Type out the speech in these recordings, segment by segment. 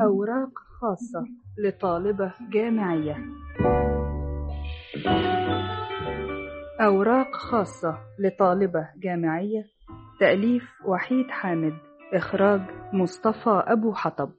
أوراق خاصة لطالبة جامعية أوراق خاصة لطالبة جامعية تأليف وحيد حامد إخراج مصطفى أبو حطب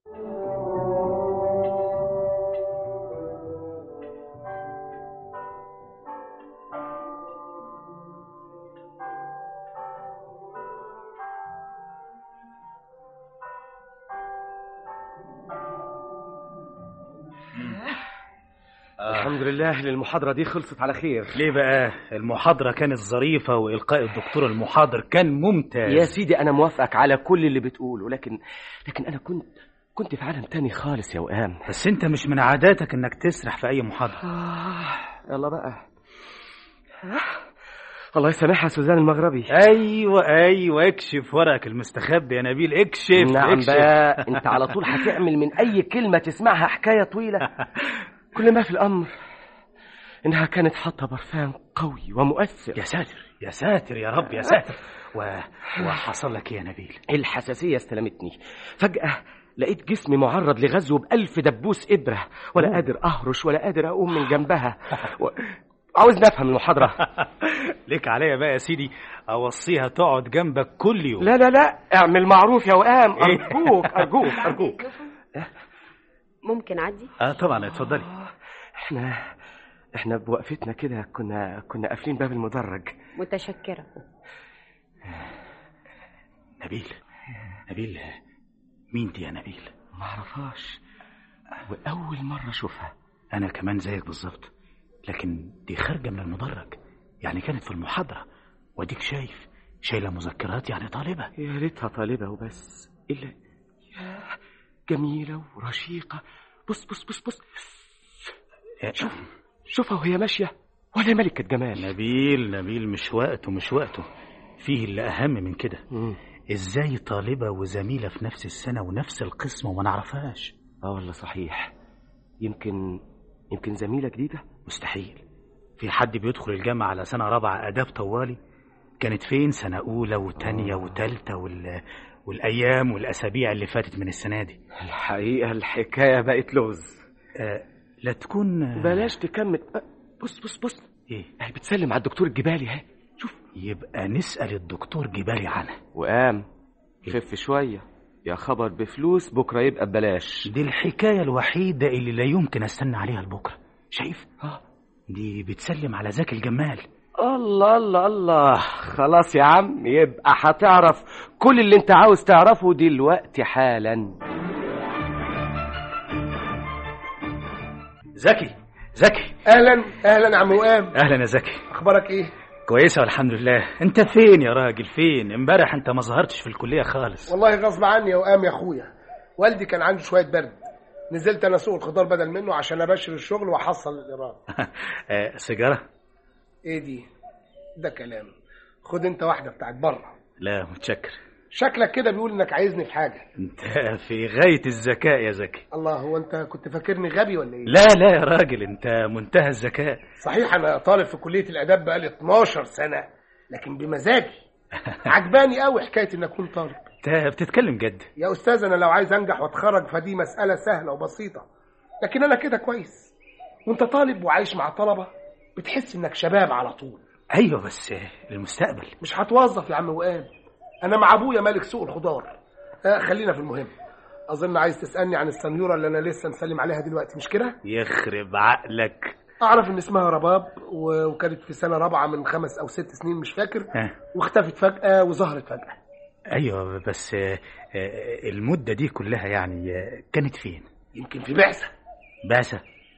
الحمد لله المحاضرة دي خلصت على خير ليه بقى المحاضرة كانت ظريفة وإلقاء الدكتور المحاضر كان ممتاز يا سيدي أنا موافقك على كل اللي بتقوله لكن لكن أنا كنت كنت في عالم تاني خالص يا وئام بس انت مش من عاداتك انك تسرح في اي محاضرة آه يلا بقى آه. الله يسامحها سوزان المغربي ايوه ايوه اكشف ورقك المستخبي يا نبيل اكشف نعم اكشف. بقى انت على طول هتعمل من اي كلمة تسمعها حكاية طويلة كل ما في الامر انها كانت حاطة برفان قوي ومؤثر يا ساتر يا ساتر يا رب يا ساتر و... وحصل لك ايه يا نبيل الحساسية استلمتني فجأة لقيت جسمي معرض لغزو بألف دبوس إبرة ولا قادر أهرش ولا قادر أقوم من جنبها و... عاوز نفهم المحاضرة ليك عليا بقى يا سيدي اوصيها تقعد جنبك كل يوم لا لا لا اعمل معروف يا وئام أرجوك أرجوك أرجوك ممكن اعدي اه طبعا اتفضلي احنا احنا بوقفتنا كده كنا كنا قافلين باب المدرج متشكرة نبيل نبيل مين دي يا نبيل ما اعرفهاش واول مره اشوفها انا كمان زيك بالظبط لكن دي خارجه من المدرج يعني كانت في المحاضره واديك شايف شايله مذكرات يعني طالبه يا ريتها طالبه وبس الا يا جميله ورشيقه بص بص بص بص شوف شوفها وهي ماشيه ولا ملكه جمال نبيل نبيل مش وقته مش وقته فيه اللي اهم من كده مم. ازاي طالبه وزميله في نفس السنه ونفس القسم وما نعرفهاش اه والله صحيح يمكن يمكن زميله جديده مستحيل في حد بيدخل الجامعة على سنة رابعة آداب طوالي كانت فين سنة أولى وتانية وتالتة وال... والأيام والأسابيع اللي فاتت من السنة دي الحقيقه الحكايه بقت لغز آه لا تكون بلاش تكمل أه، بص بص بص إيه هي بتسلم على الدكتور الجبالي ها شوف يبقى نسأل الدكتور جبالي عنها وقام خف شويه يا خبر بفلوس بكره يبقى ببلاش دي الحكاية الوحيدة اللي لا يمكن استنى عليها لبكرة شايف اه دي بتسلم على زكي الجمال الله الله الله خلاص يا عم يبقى هتعرف كل اللي انت عاوز تعرفه دلوقتي حالا زكي زكي اهلا اهلا عم وئام أهلا يا زكي اخبارك ايه كويسة والحمد لله أنت فين يا راجل فين امبارح أنت ما ظهرتش في الكلية خالص والله غصب عني يا وئام يا اخويا والدي كان عنده شويه برد نزلت انا سوق الخضار بدل منه عشان ابشر الشغل واحصل الايراد آه، سيجارة ايه دي ده كلام خد انت واحده بتاعت بره لا متشكر شكلك كده بيقول انك عايزني في حاجه انت في غاية الذكاء يا زكي الله هو انت كنت فاكرني غبي ولا ايه لا لا يا راجل انت منتهى الذكاء صحيح انا طالب في كليه الاداب بقالي 12 سنه لكن بمزاجي عجباني قوي حكايه ان اكون طالب انت بتتكلم جد يا استاذ انا لو عايز انجح واتخرج فدي مساله سهله وبسيطه لكن انا كده كويس وانت طالب وعايش مع طلبه بتحس انك شباب على طول ايوه بس المستقبل مش هتوظف يا عم وئام انا مع ابويا مالك سوق الخضار آه خلينا في المهم اظن عايز تسالني عن السنيوره اللي انا لسه مسلم عليها دلوقتي مش كده يخرب عقلك اعرف ان اسمها رباب و- وكانت في سنه رابعه من خمس او ست سنين مش فاكر ها. واختفت فجاه وظهرت فجاه ايوه بس آه، آه، المدة دي كلها يعني آه، كانت فين يمكن في بعثه بعثة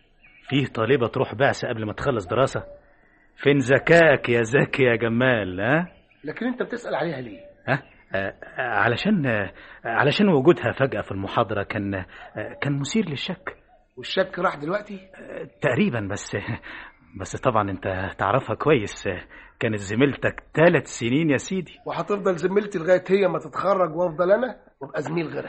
فيه طالبة تروح بعثة قبل ما تخلص دراسة فين ذكائك يا زكي يا جمال ها لكن انت بتسال عليها ليه ها آه، آه، علشان آه، علشان وجودها فجأة في المحاضرة كان آه، كان مثير للشك والشك راح دلوقتي آه، تقريبا بس بس طبعا انت تعرفها كويس آه، كانت زميلتك ثلاث سنين يا سيدي وهتفضل زميلتي لغايه هي ما تتخرج وافضل انا وابقى زميل غيرها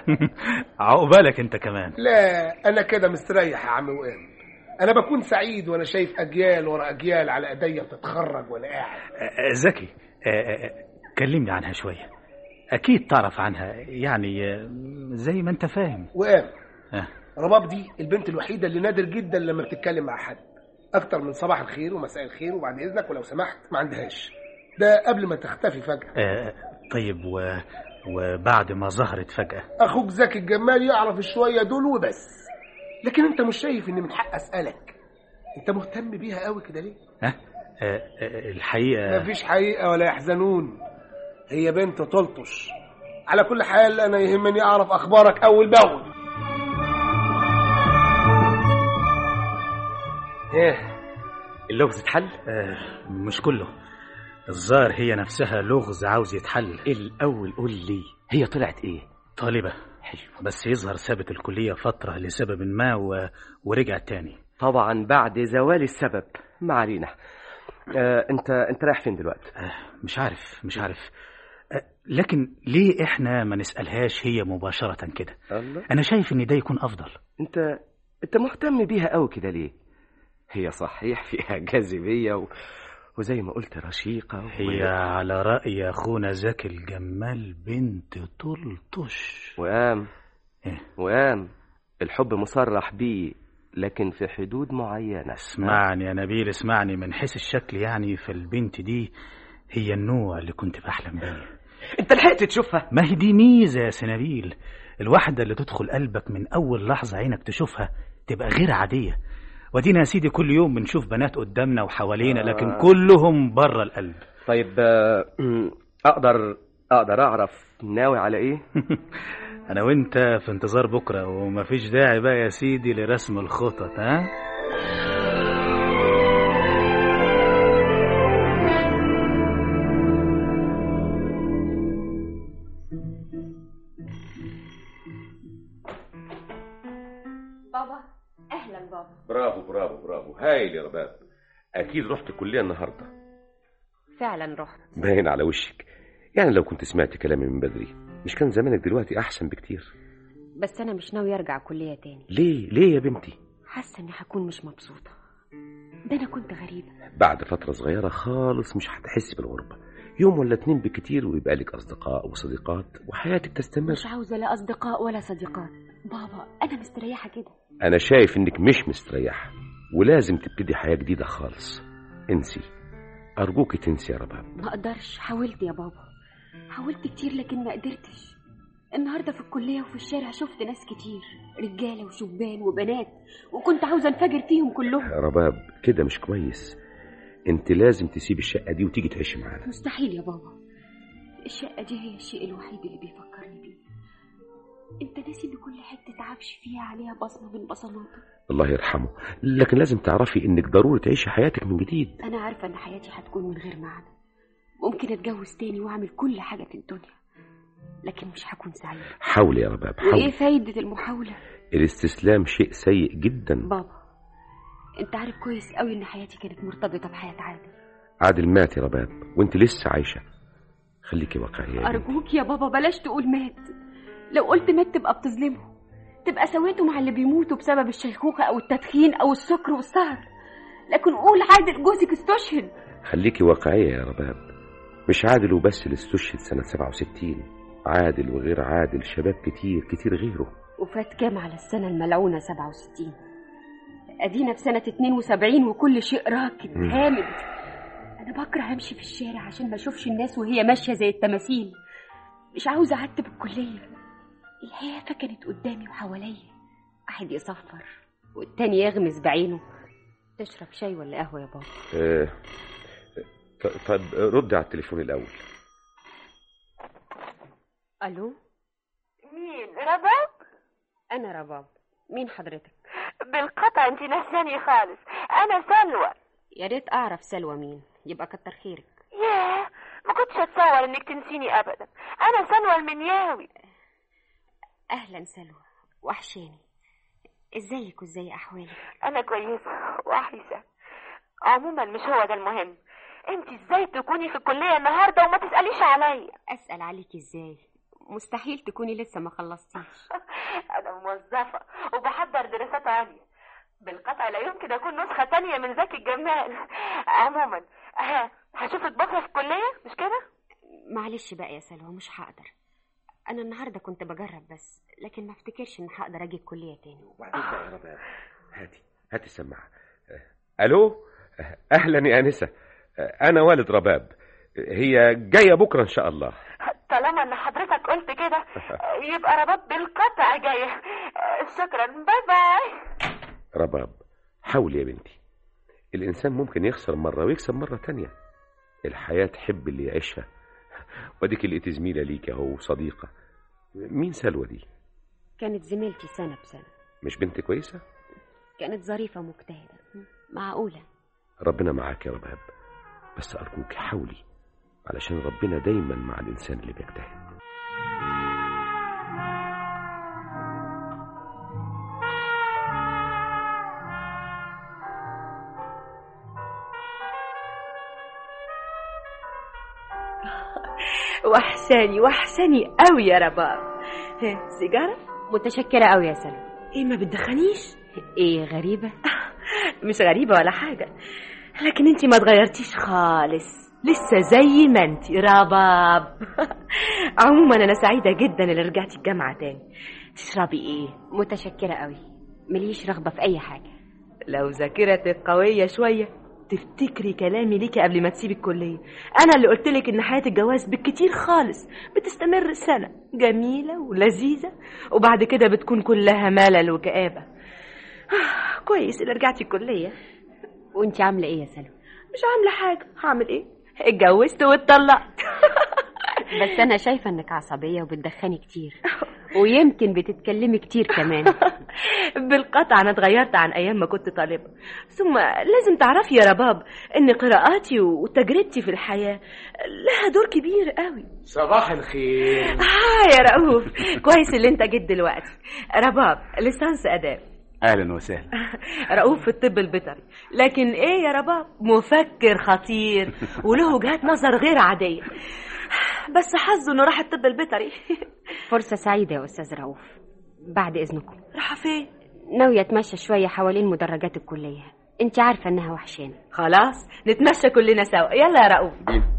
عقبالك انت كمان لا انا كده مستريح يا عم وئام انا بكون سعيد وانا شايف اجيال ورا اجيال على ايديا بتتخرج وانا قاعد آه، آه، زكي آه، آه، آه، كلمني عنها شوية أكيد تعرف عنها يعني آه، زي ما أنت فاهم وقام ها. رباب دي البنت الوحيده اللي نادر جدا لما بتتكلم مع حد اكتر من صباح الخير ومساء الخير وبعد اذنك ولو سمحت ما عندهاش ده قبل ما تختفي فجاه آه طيب و... وبعد ما ظهرت فجأة اخوك زكي الجمال يعرف الشويه دول وبس لكن انت مش شايف ان من حق اسالك انت مهتم بيها قوي كده ليه ها آه آه الحقيقة مفيش حقيقه ولا يحزنون هي بنت تلطش على كل حال انا يهمني اعرف اخبارك اول باول ايه اللغز اتحل آه مش كله الظاهر هي نفسها لغز عاوز يتحل الاول قول لي هي طلعت ايه طالبة حلو بس يظهر سابت الكلية فترة لسبب ما و... ورجعت تاني طبعا بعد زوال السبب ما علينا آه انت انت رايح فين دلوقتي آه مش عارف مش عارف آه لكن ليه احنا ما نسألهاش هي مباشرة كده الله انا شايف ان ده يكون افضل انت انت مهتم بيها قوي كده ليه هي صحيح فيها جاذبيه و... وزي ما قلت رشيقه و... هي على رأي اخونا زكي الجمال بنت طلطش وقام إيه؟ وقام الحب مصرح بيه لكن في حدود معينه اسمعني يا نبيل اسمعني من حيث الشكل يعني فالبنت دي هي النوع اللي كنت بحلم بيه انت لحقت تشوفها ما هي دي ميزة يا سنابيل الواحدة اللي تدخل قلبك من أول لحظة عينك تشوفها تبقى غير عادية ودينا يا سيدي كل يوم بنشوف بنات قدامنا وحوالينا لكن آه. كلهم بره القلب طيب آه، اقدر اقدر اعرف ناوي على ايه أنا وأنت في انتظار بكرة ومفيش داعي بقى يا سيدي لرسم الخطط ها بابا اهلا بابا برافو برافو برافو هايل يا رباب اكيد رحت الكليه النهارده فعلا رحت باين على وشك يعني لو كنت سمعت كلامي من بدري مش كان زمانك دلوقتي احسن بكتير بس انا مش ناوي ارجع كليه تاني ليه ليه يا بنتي حاسه اني هكون مش مبسوطه ده انا كنت غريبه بعد فتره صغيره خالص مش هتحسي بالغربه يوم ولا اتنين بكتير ويبقى لك اصدقاء وصديقات وحياتك تستمر مش عاوزه لا اصدقاء ولا صديقات بابا انا مستريحه كده انا شايف انك مش مستريحه ولازم تبتدي حياه جديده خالص انسي ارجوك تنسي يا رباب ما اقدرش حاولت يا بابا حاولت كتير لكن ما قدرتش النهارده في الكليه وفي الشارع شفت ناس كتير رجاله وشبان وبنات وكنت عاوزه انفجر فيهم كلهم يا رباب كده مش كويس انت لازم تسيب الشقه دي وتيجي تعيشي معانا مستحيل يا بابا الشقه دي هي الشيء الوحيد اللي بيفكرني بيه انت ناسي ان كل حته عفش فيها عليها بصمه من بصماتك الله يرحمه لكن لازم تعرفي انك ضروري تعيشي حياتك من جديد انا عارفه ان حياتي هتكون من غير معنى ممكن اتجوز تاني واعمل كل حاجه في الدنيا لكن مش هكون سعيده حاولي يا رباب وايه حاولي فايده المحاوله الاستسلام شيء سيء جدا بابا انت عارف كويس قوي ان حياتي كانت مرتبطه بحياه عادل عادل مات يا رباب وانت لسه عايشه خليكي واقعيه يا بنتي. ارجوك يا بابا بلاش تقول مات لو قلت مات تبقى بتظلمه تبقى سويته مع اللي بيموتوا بسبب الشيخوخه او التدخين او السكر والسهر لكن قول عادل جوزك استشهد خليكي واقعيه يا رباب مش عادل وبس اللي استشهد سنه 67 عادل وغير عادل شباب كتير كتير غيره وفات كام على السنة الملعونة 67 أدينا في سنة 72 وكل شيء راكد مم. هامد أنا بكره أمشي في الشارع عشان ما أشوفش الناس وهي ماشية زي التماثيل مش عاوزة أعتب الكلية الهيافة كانت قدامي وحواليا واحد يصفر والتاني يغمز بعينه تشرب شاي ولا قهوة يا بابا آه، ط- طب رد على التليفون الاول ألو مين رباب أنا رباب مين حضرتك بالقطع انت نساني خالص انا سلوى يا ريت أعرف سلوى مين يبقى كتر خيرك ياه ما كنتش اتصور انك تنسيني ابدا انا سلوى المنياوي أهلا سلوى وحشاني ازيك وازاي أحوالك انا كويسه وحيسه عموما مش هو ده المهم انت ازاي تكوني في الكليه النهارده وما تساليش عليا أسأل عليك ازاي مستحيل تكوني لسه ما خلصتيش انا موظفه وبحضر دراسات عليا بالقطع لا يمكن اكون نسخه تانية من زكي الجمال عموما ها هشوفك بكره في الكليه مش كده معلش بقى يا سلوى مش هقدر انا النهارده كنت بجرب بس لكن ما افتكرش ان هقدر اجي الكليه تاني وبعدين بقى يا رباب هاتي هاتي السماعة آه، ألو آه، أهلا يا أنسة آه، أنا والد رباب هي جاية بكرة إن شاء الله طالما ان حضرتك قلت كده يبقى رباب بالقطع جاية شكرا باي باي رباب حاولي يا بنتي الإنسان ممكن يخسر مرة ويكسب مرة تانية الحياة تحب اللي يعيشها وديك لقيت زميلة ليك أهو وصديقة مين سلوى دي كانت زميلتي سنه بسنه مش بنت كويسة كانت ظريفه مجتهده معقوله ربنا معاك يا رباب بس أرجوك حاولي علشان ربنا دايما مع الإنسان اللي بيجتهد وحشاني وحشاني قوي يا رباب ها، سيجارة متشكره قوي يا سلمى ايه ما بتدخنيش ايه غريبه مش غريبة ولا حاجة لكن انتي ما اتغيرتيش خالص لسه زي ما انتي رباب عموما انا سعيدة جدا اللي رجعتي الجامعة تاني تشربي ايه متشكره قوي مليش رغبه في اي حاجه لو ذاكرتك قوية شوية تفتكري كلامي ليكي قبل ما تسيبي الكلية أنا اللي قلتلك إن حياة الجواز بالكتير خالص بتستمر سنة جميلة ولذيذة وبعد كده بتكون كلها ملل وكآبة آه، كويس اللي رجعتي الكلية وانت عامله ايه يا سلمى مش عاملة حاجة هعمل إيه اتجوزت واتطلقت بس انا شايفه انك عصبيه وبتدخني كتير ويمكن بتتكلمي كتير كمان بالقطع أنا اتغيرت عن أيام ما كنت طالبة ثم لازم تعرفي يا رباب إن قراءاتي وتجربتي في الحياة لها دور كبير قوي صباح الخير آه يا رؤوف كويس اللي أنت جيت دلوقتي رباب ليسانس آداب اهلا وسهلا رؤوف في الطب البيطري لكن ايه يا رباب مفكر خطير وله وجهات نظر غير عادية بس حظه انه راح الطب البيطري فرصه سعيده يا استاذ رؤوف بعد اذنكم راح فين ناويه اتمشى شويه حوالين مدرجات الكليه انت عارفه انها وحشانه خلاص نتمشى كلنا سوا يلا يا رؤوف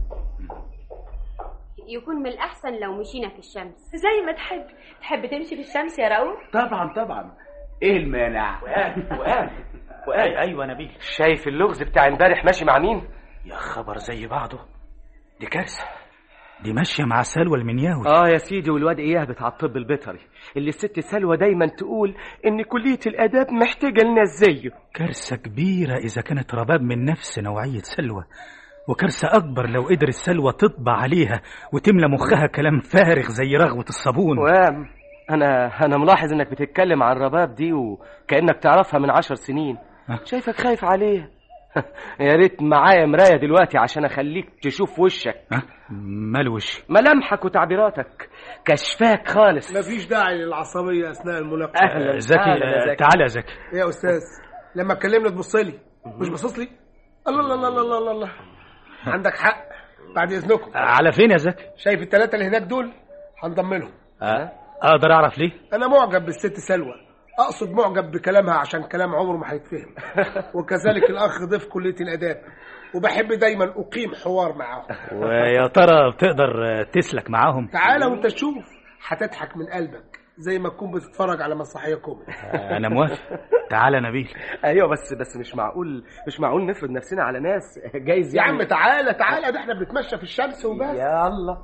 يكون من الاحسن لو مشينا في الشمس زي ما تحب تحب تمشي في الشمس يا رؤوف طبعا طبعا ايه المانع وقال وقال وقال ايوه نبيل شايف اللغز بتاع امبارح ماشي مع مين يا خبر زي بعضه دي كارثه دي ماشيه مع سلوى المنياوي اه يا سيدي والواد اياه بتاع الطب البيطري اللي الست سلوى دايما تقول ان كليه الاداب محتاجه لناس زيه كارثه كبيره اذا كانت رباب من نفس نوعيه سلوى وكارثه اكبر لو قدرت سلوى تطبع عليها وتملى مخها كلام فارغ زي رغوه الصابون وام انا انا ملاحظ انك بتتكلم عن رباب دي وكانك تعرفها من عشر سنين ها؟ شايفك خايف عليها يا ريت معايا مرايه دلوقتي عشان اخليك تشوف وشك ها مال وشي ملامحك وتعبيراتك كشفاك خالص مفيش داعي للعصبيه اثناء المناقشه اهلا زكي أهلاً يا آه، زكي. تعالى يا زكي ايه يا استاذ لما اتكلمنا تبص لي مش باصص لي الله الله الله الله الله الله عندك حق بعد اذنكم على فين يا زكي شايف الثلاثه اللي هناك دول هنضم لهم آه، اقدر اعرف ليه انا معجب بالست سلوى اقصد معجب بكلامها عشان كلام عمره ما هيتفهم وكذلك الاخ ضيف كليه الاداب وبحب دايما اقيم حوار معاهم ويا ترى بتقدر آه، تسلك معاهم تعالى وانت تشوف هتضحك من قلبك زي ما تكون بتتفرج على مسرحيه كوميدي آه، انا موافق تعالى نبيل ايوه بس بس مش معقول مش معقول نفرض نفسنا على ناس جايز يا يعني عم تعالى تعالى ده احنا بنتمشى في الشمس وبس يلا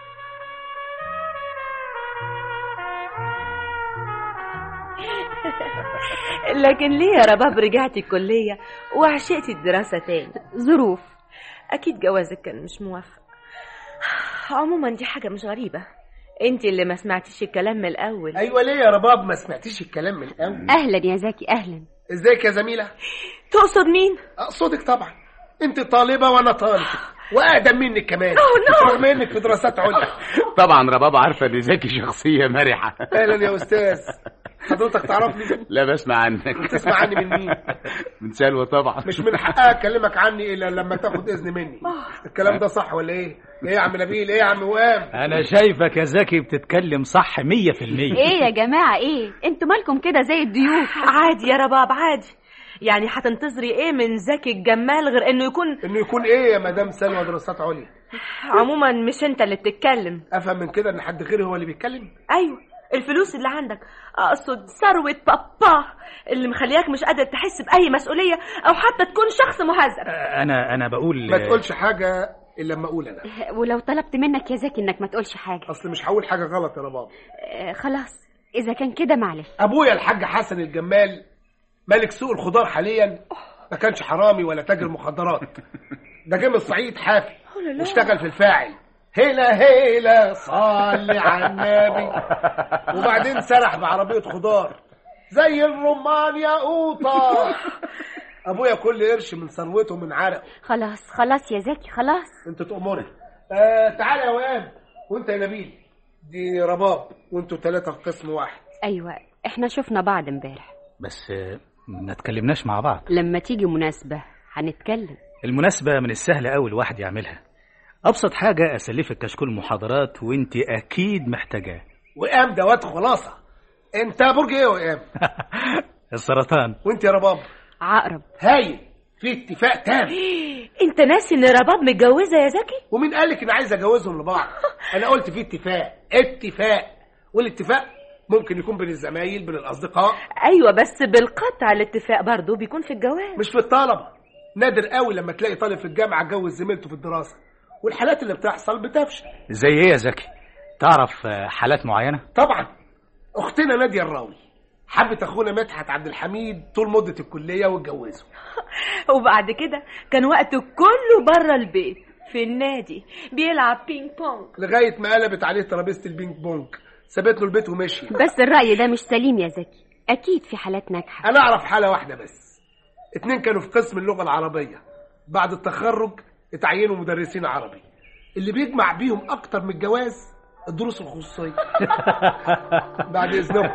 لكن ليه يا رباب رجعتي الكلية وعشقتي الدراسة تاني ظروف أكيد جوازك كان مش موافق عموما دي حاجة مش غريبة انت اللي ما سمعتيش الكلام من الأول ايوه ليه يا رباب ما سمعتيش الكلام من الاول اهلا يا زكي اهلا ازيك يا زميله تقصد مين؟ اقصدك طبعا انت طالبه وانا طالب واقدم منك كمان رغم انك في دراسات عليا طبعا رباب عارفه ان زكي شخصيه مرحه اهلا يا استاذ حضرتك تعرفني لا بسمع عنك بتسمع عني من مين من سلوى طبعا مش من حقها اكلمك عني الا لما تاخد اذن مني الكلام ده صح ولا ايه ايه يا عم نبيل ايه يا عم وام انا شايفك يا زكي بتتكلم صح مية في المية ايه يا جماعه ايه انتوا مالكم كده زي الضيوف عادي يا رباب عادي يعني هتنتظري ايه من زكي الجمال غير انه يكون انه يكون ايه يا مدام سلوى دراسات عليا عموما مش انت اللي بتتكلم افهم من كده ان حد غيري هو اللي بيتكلم ايوه الفلوس اللي عندك اقصد ثروه بابا اللي مخلياك مش قادر تحس باي مسؤوليه او حتى تكون شخص مهذب انا انا بقول ما تقولش حاجه الا لما اقول انا ولو طلبت منك يا زكي انك ما تقولش حاجه اصل مش هقول حاجه غلط يا رباب آه، خلاص اذا كان كده معلش ابويا الحاج حسن الجمال ملك سوق الخضار حاليا ما كانش حرامي ولا تاجر مخدرات ده جه من الصعيد حافي واشتغل في الفاعل هلا هلا صلي على النبي وبعدين سرح بعربيه خضار زي الرمان يا قوطه ابويا كل قرش من ثروته من عرق خلاص خلاص يا زكي خلاص انت تأمري آه تعالى يا وهاب وانت يا نبيل دي رباب وانتوا ثلاثه في قسم واحد ايوه احنا شفنا بعض امبارح بس آه، ما اتكلمناش مع بعض لما تيجي مناسبه هنتكلم المناسبة من السهل أوي الواحد يعملها أبسط حاجة أسلفك كشكول محاضرات وأنت أكيد محتاجاه وقام ده واد خلاصه انت برج ايه يا وقام السرطان وانت يا رباب عقرب هايل في اتفاق تام انت ناسي ان رباب متجوزه يا زكي ومين قال لك ان عايز اجوزهم لبعض انا قلت في اتفاق اتفاق والاتفاق ممكن يكون بين الزمايل بين الاصدقاء ايوه بس بالقطع الاتفاق برضه بيكون في الجواز مش في الطلبه نادر قوي لما تلاقي طالب في الجامعه اتجوز زميلته في الدراسه والحالات اللي بتحصل بتفشل زي إيه يا زكي تعرف آه، حالات معينة طبعا اختنا ناديه الراوي حبت اخونا مدحت عبد الحميد طول مده الكليه واتجوزوا وبعد كده كان وقته كله بره البيت في النادي بيلعب بينج بونج لغايه ما قلبت عليه ترابيزه البينج بونج سابت له البيت ومشي بس الراي ده مش سليم يا زكي اكيد في حالات ناجحه انا اعرف حاله واحده بس اتنين كانوا في قسم اللغه العربيه بعد التخرج اتعينوا مدرسين عربي اللي بيجمع بيهم اكتر من الجواز الدروس الخصوصيه بعد اذنكم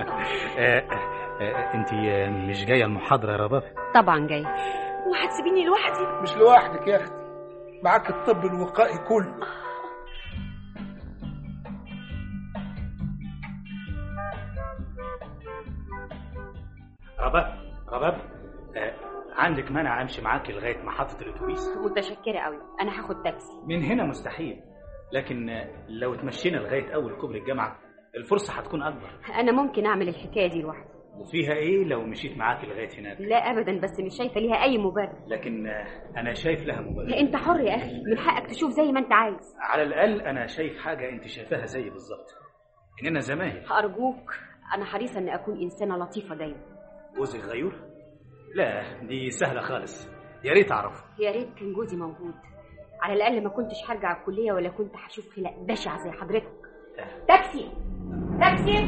أنت مش جاية المحاضرة يا رباب طبعا جاي وهتسيبيني لوحدي مش لوحدك يا اختي معاك الطب الوقائي كله رباب رباب آه، عندك مانع أمشي معاك لغاية محطة الأتوبيس متشكره قوي انا هاخد تاكسي من هنا مستحيل لكن آه، لو اتمشينا لغاية أول كوبري الجامعة الفرصة هتكون أكبر انا ممكن اعمل الحكايه دي لوحدي وفيها إيه لو مشيت معاك لغاية هناك لا ابدا بس مش شايفه ليها اي مبرر لكن آه، أنا شايف لها مبرر انت حر يا اخي من حقك تشوف زي ما انت عايز على الأقل أنا شايف حاجة أنت شايفاها زي بالظبط إننا زمايل ارجوك انا حريصه ان اكون انسانه لطيفه دايما جوزك غيور؟ لا دي سهلة خالص يا ريت أعرف يا ريت كان جوزي موجود على الاقل ما كنتش هرجع الكليه ولا كنت هشوف خلق بشع زي حضرتك تاكسي تاكسي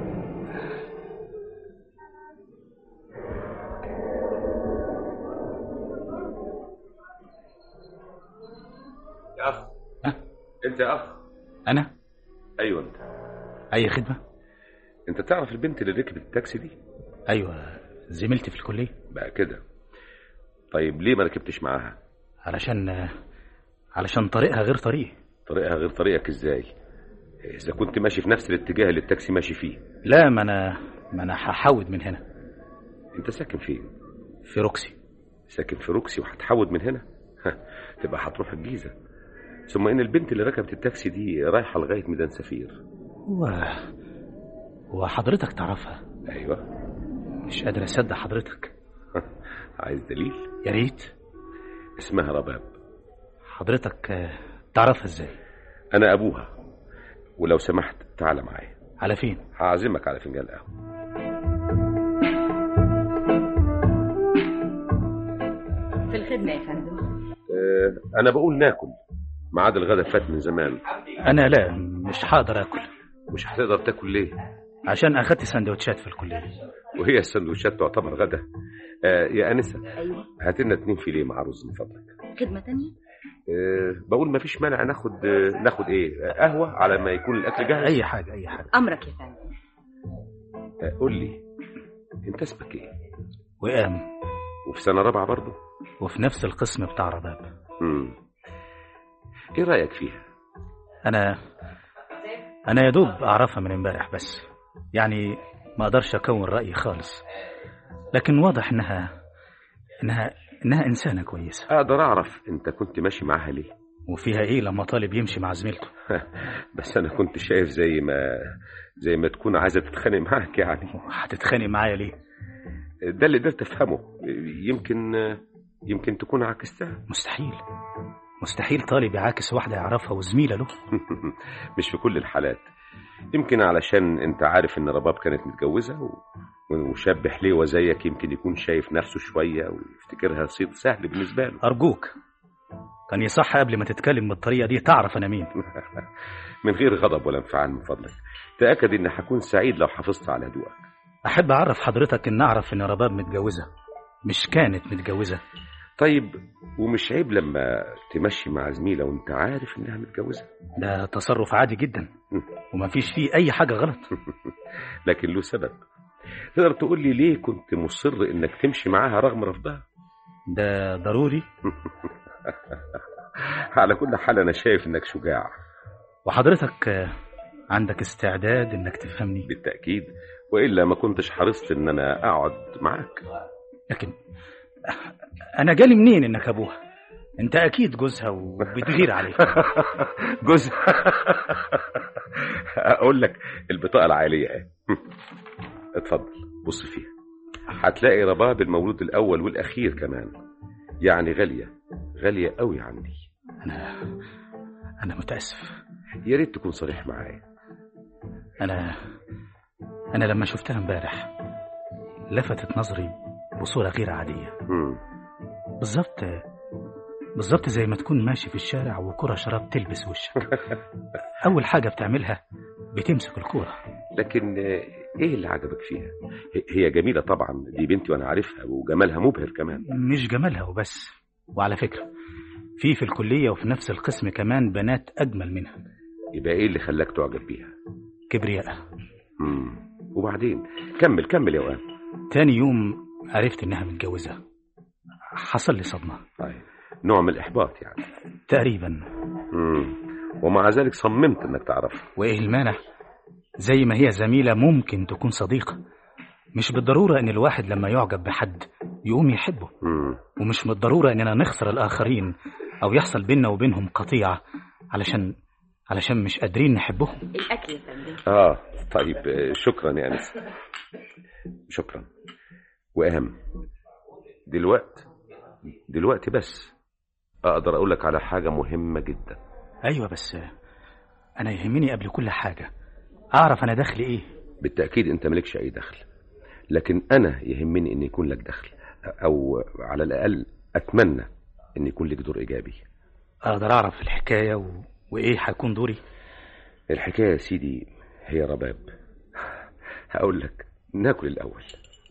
يا اخ انت يا اخ أنا؟ ايوه انت أي خدمة؟ انت تعرف البنت اللي ركبت التاكسي دي أيوة زميلتي في الكلية بقى كده طيب ليه ما ركبتش معاها علشان علشان طريقها غير طريقي طريقها غير طريقك ازاي اذا كنت ماشي في نفس الاتجاه اللي التاكسي ماشي فيه لا ما أنا ما أنا هحود من هنا انت ساكن فين في روكسي ساكن في روكسي وهتحود من هنا تبقى هتروح الجيزه ثم ان البنت اللي ركبت التاكسي دي رايحه لغايه ميدان سفير و... وحضرتك تعرفها ايوه مش قادر أصدق حضرتك عايز دليل يا ريت اسمها رباب حضرتك آه، تعرفها ازاي انا ابوها ولو سمحت تعال معايا على فين هعزمك على فنجان قهوه في الخدمة يا فندم اه انا بقول ناكل ميعاد الغدا فات من زمان انا لا مش هقدر اكل مش هتقدر تاكل ليه عشان اخدت سندوتشات في الكليه وهي السندوتشات تعتبر غدا آه يا انسه ايوه هات لنا اتنين فيليه مع رز من فضلك خدمة تانية آه بقول ما فيش مانع ناخد آه ناخد ايه آه قهوه على ما يكون الاكل جاهز اي حاجه اي حاجه امرك يا فندم آه قول لي انت اسمك ايه وقام وفي سنه رابعه برضه وفي نفس القسم بتاع رباب امم ايه رايك فيها انا انا يا دوب اعرفها من امبارح بس يعني ما اقدرش اكون رايي خالص لكن واضح انها انها انها انسانه كويسه اقدر اعرف انت كنت ماشي معاها ليه وفيها ايه لما طالب يمشي مع زميلته بس انا كنت شايف زي ما زي ما تكون عايزه تتخانق معاك يعني هتتخانق معايا ليه ده اللي قدرت افهمه يمكن يمكن تكون عكستها مستحيل مستحيل طالب يعاكس واحدة يعرفها وزميلة له مش في كل الحالات يمكن علشان انت عارف ان رباب كانت متجوزة و... وشاب حليوة زيك يمكن يكون شايف نفسه شوية ويفتكرها صيد سهل بالنسبة له أرجوك كان يصح قبل ما تتكلم بالطريقة دي تعرف أنا مين من غير غضب ولا انفعال من فضلك تأكد إن هكون سعيد لو حافظت على هدوءك أحب أعرف حضرتك إن أعرف إن رباب متجوزة مش كانت متجوزة طيب ومش عيب لما تمشي مع زميلة وانت عارف انها متجوزة ده تصرف عادي جدا ومفيش فيه أي حاجة غلط لكن له سبب تقدر تقول لي ليه كنت مصر انك تمشي معاها رغم رفضها ده ضروري على كل حال انا شايف انك شجاع وحضرتك عندك استعداد انك تفهمني بالتأكيد وإلا ما كنتش حرصت ان انا اقعد معاك لكن انا جالي منين انك ابوها انت اكيد جوزها وبتغير عليك جوزها اقول لك البطاقه العائليه اهي اتفضل بص فيها هتلاقي رباب المولود الاول والاخير كمان يعني غاليه غاليه قوي عندي انا انا متاسف يا ريت تكون صريح معايا انا انا لما شفتها امبارح لفتت نظري بصوره غير عاديه بالظبط بالظبط زي ما تكون ماشي في الشارع وكرة شراب تلبس وشك أول حاجة بتعملها بتمسك الكورة لكن إيه اللي عجبك فيها؟ هي جميلة طبعا دي بنتي وأنا عارفها وجمالها مبهر كمان مش جمالها وبس وعلى فكرة في في الكلية وفي نفس القسم كمان بنات أجمل منها يبقى إيه اللي خلاك تعجب بيها؟ كبرياء مم. وبعدين كمل كمل يا وام تاني يوم عرفت إنها متجوزة حصل لي صدمة طيب نوع من الإحباط يعني تقريبا مم. ومع ذلك صممت إنك تعرفها وإيه المانع زي ما هي زميلة ممكن تكون صديقة مش بالضرورة إن الواحد لما يعجب بحد يقوم يحبه مم. ومش بالضرورة إننا نخسر الآخرين أو يحصل بيننا وبينهم قطيعة علشان علشان مش قادرين نحبهم الأكل يا فندم آه طيب شكرا يا أنس شكرا وأهم دلوقتي دلوقتي بس اقدر اقول لك على حاجه مهمه جدا ايوه بس انا يهمني قبل كل حاجه اعرف انا دخلي ايه بالتاكيد انت مالكش اي دخل لكن انا يهمني ان يكون لك دخل او على الاقل اتمنى ان يكون لك دور ايجابي اقدر اعرف الحكايه و... وايه هيكون دوري الحكايه يا سيدي هي رباب هقول لك ناكل الاول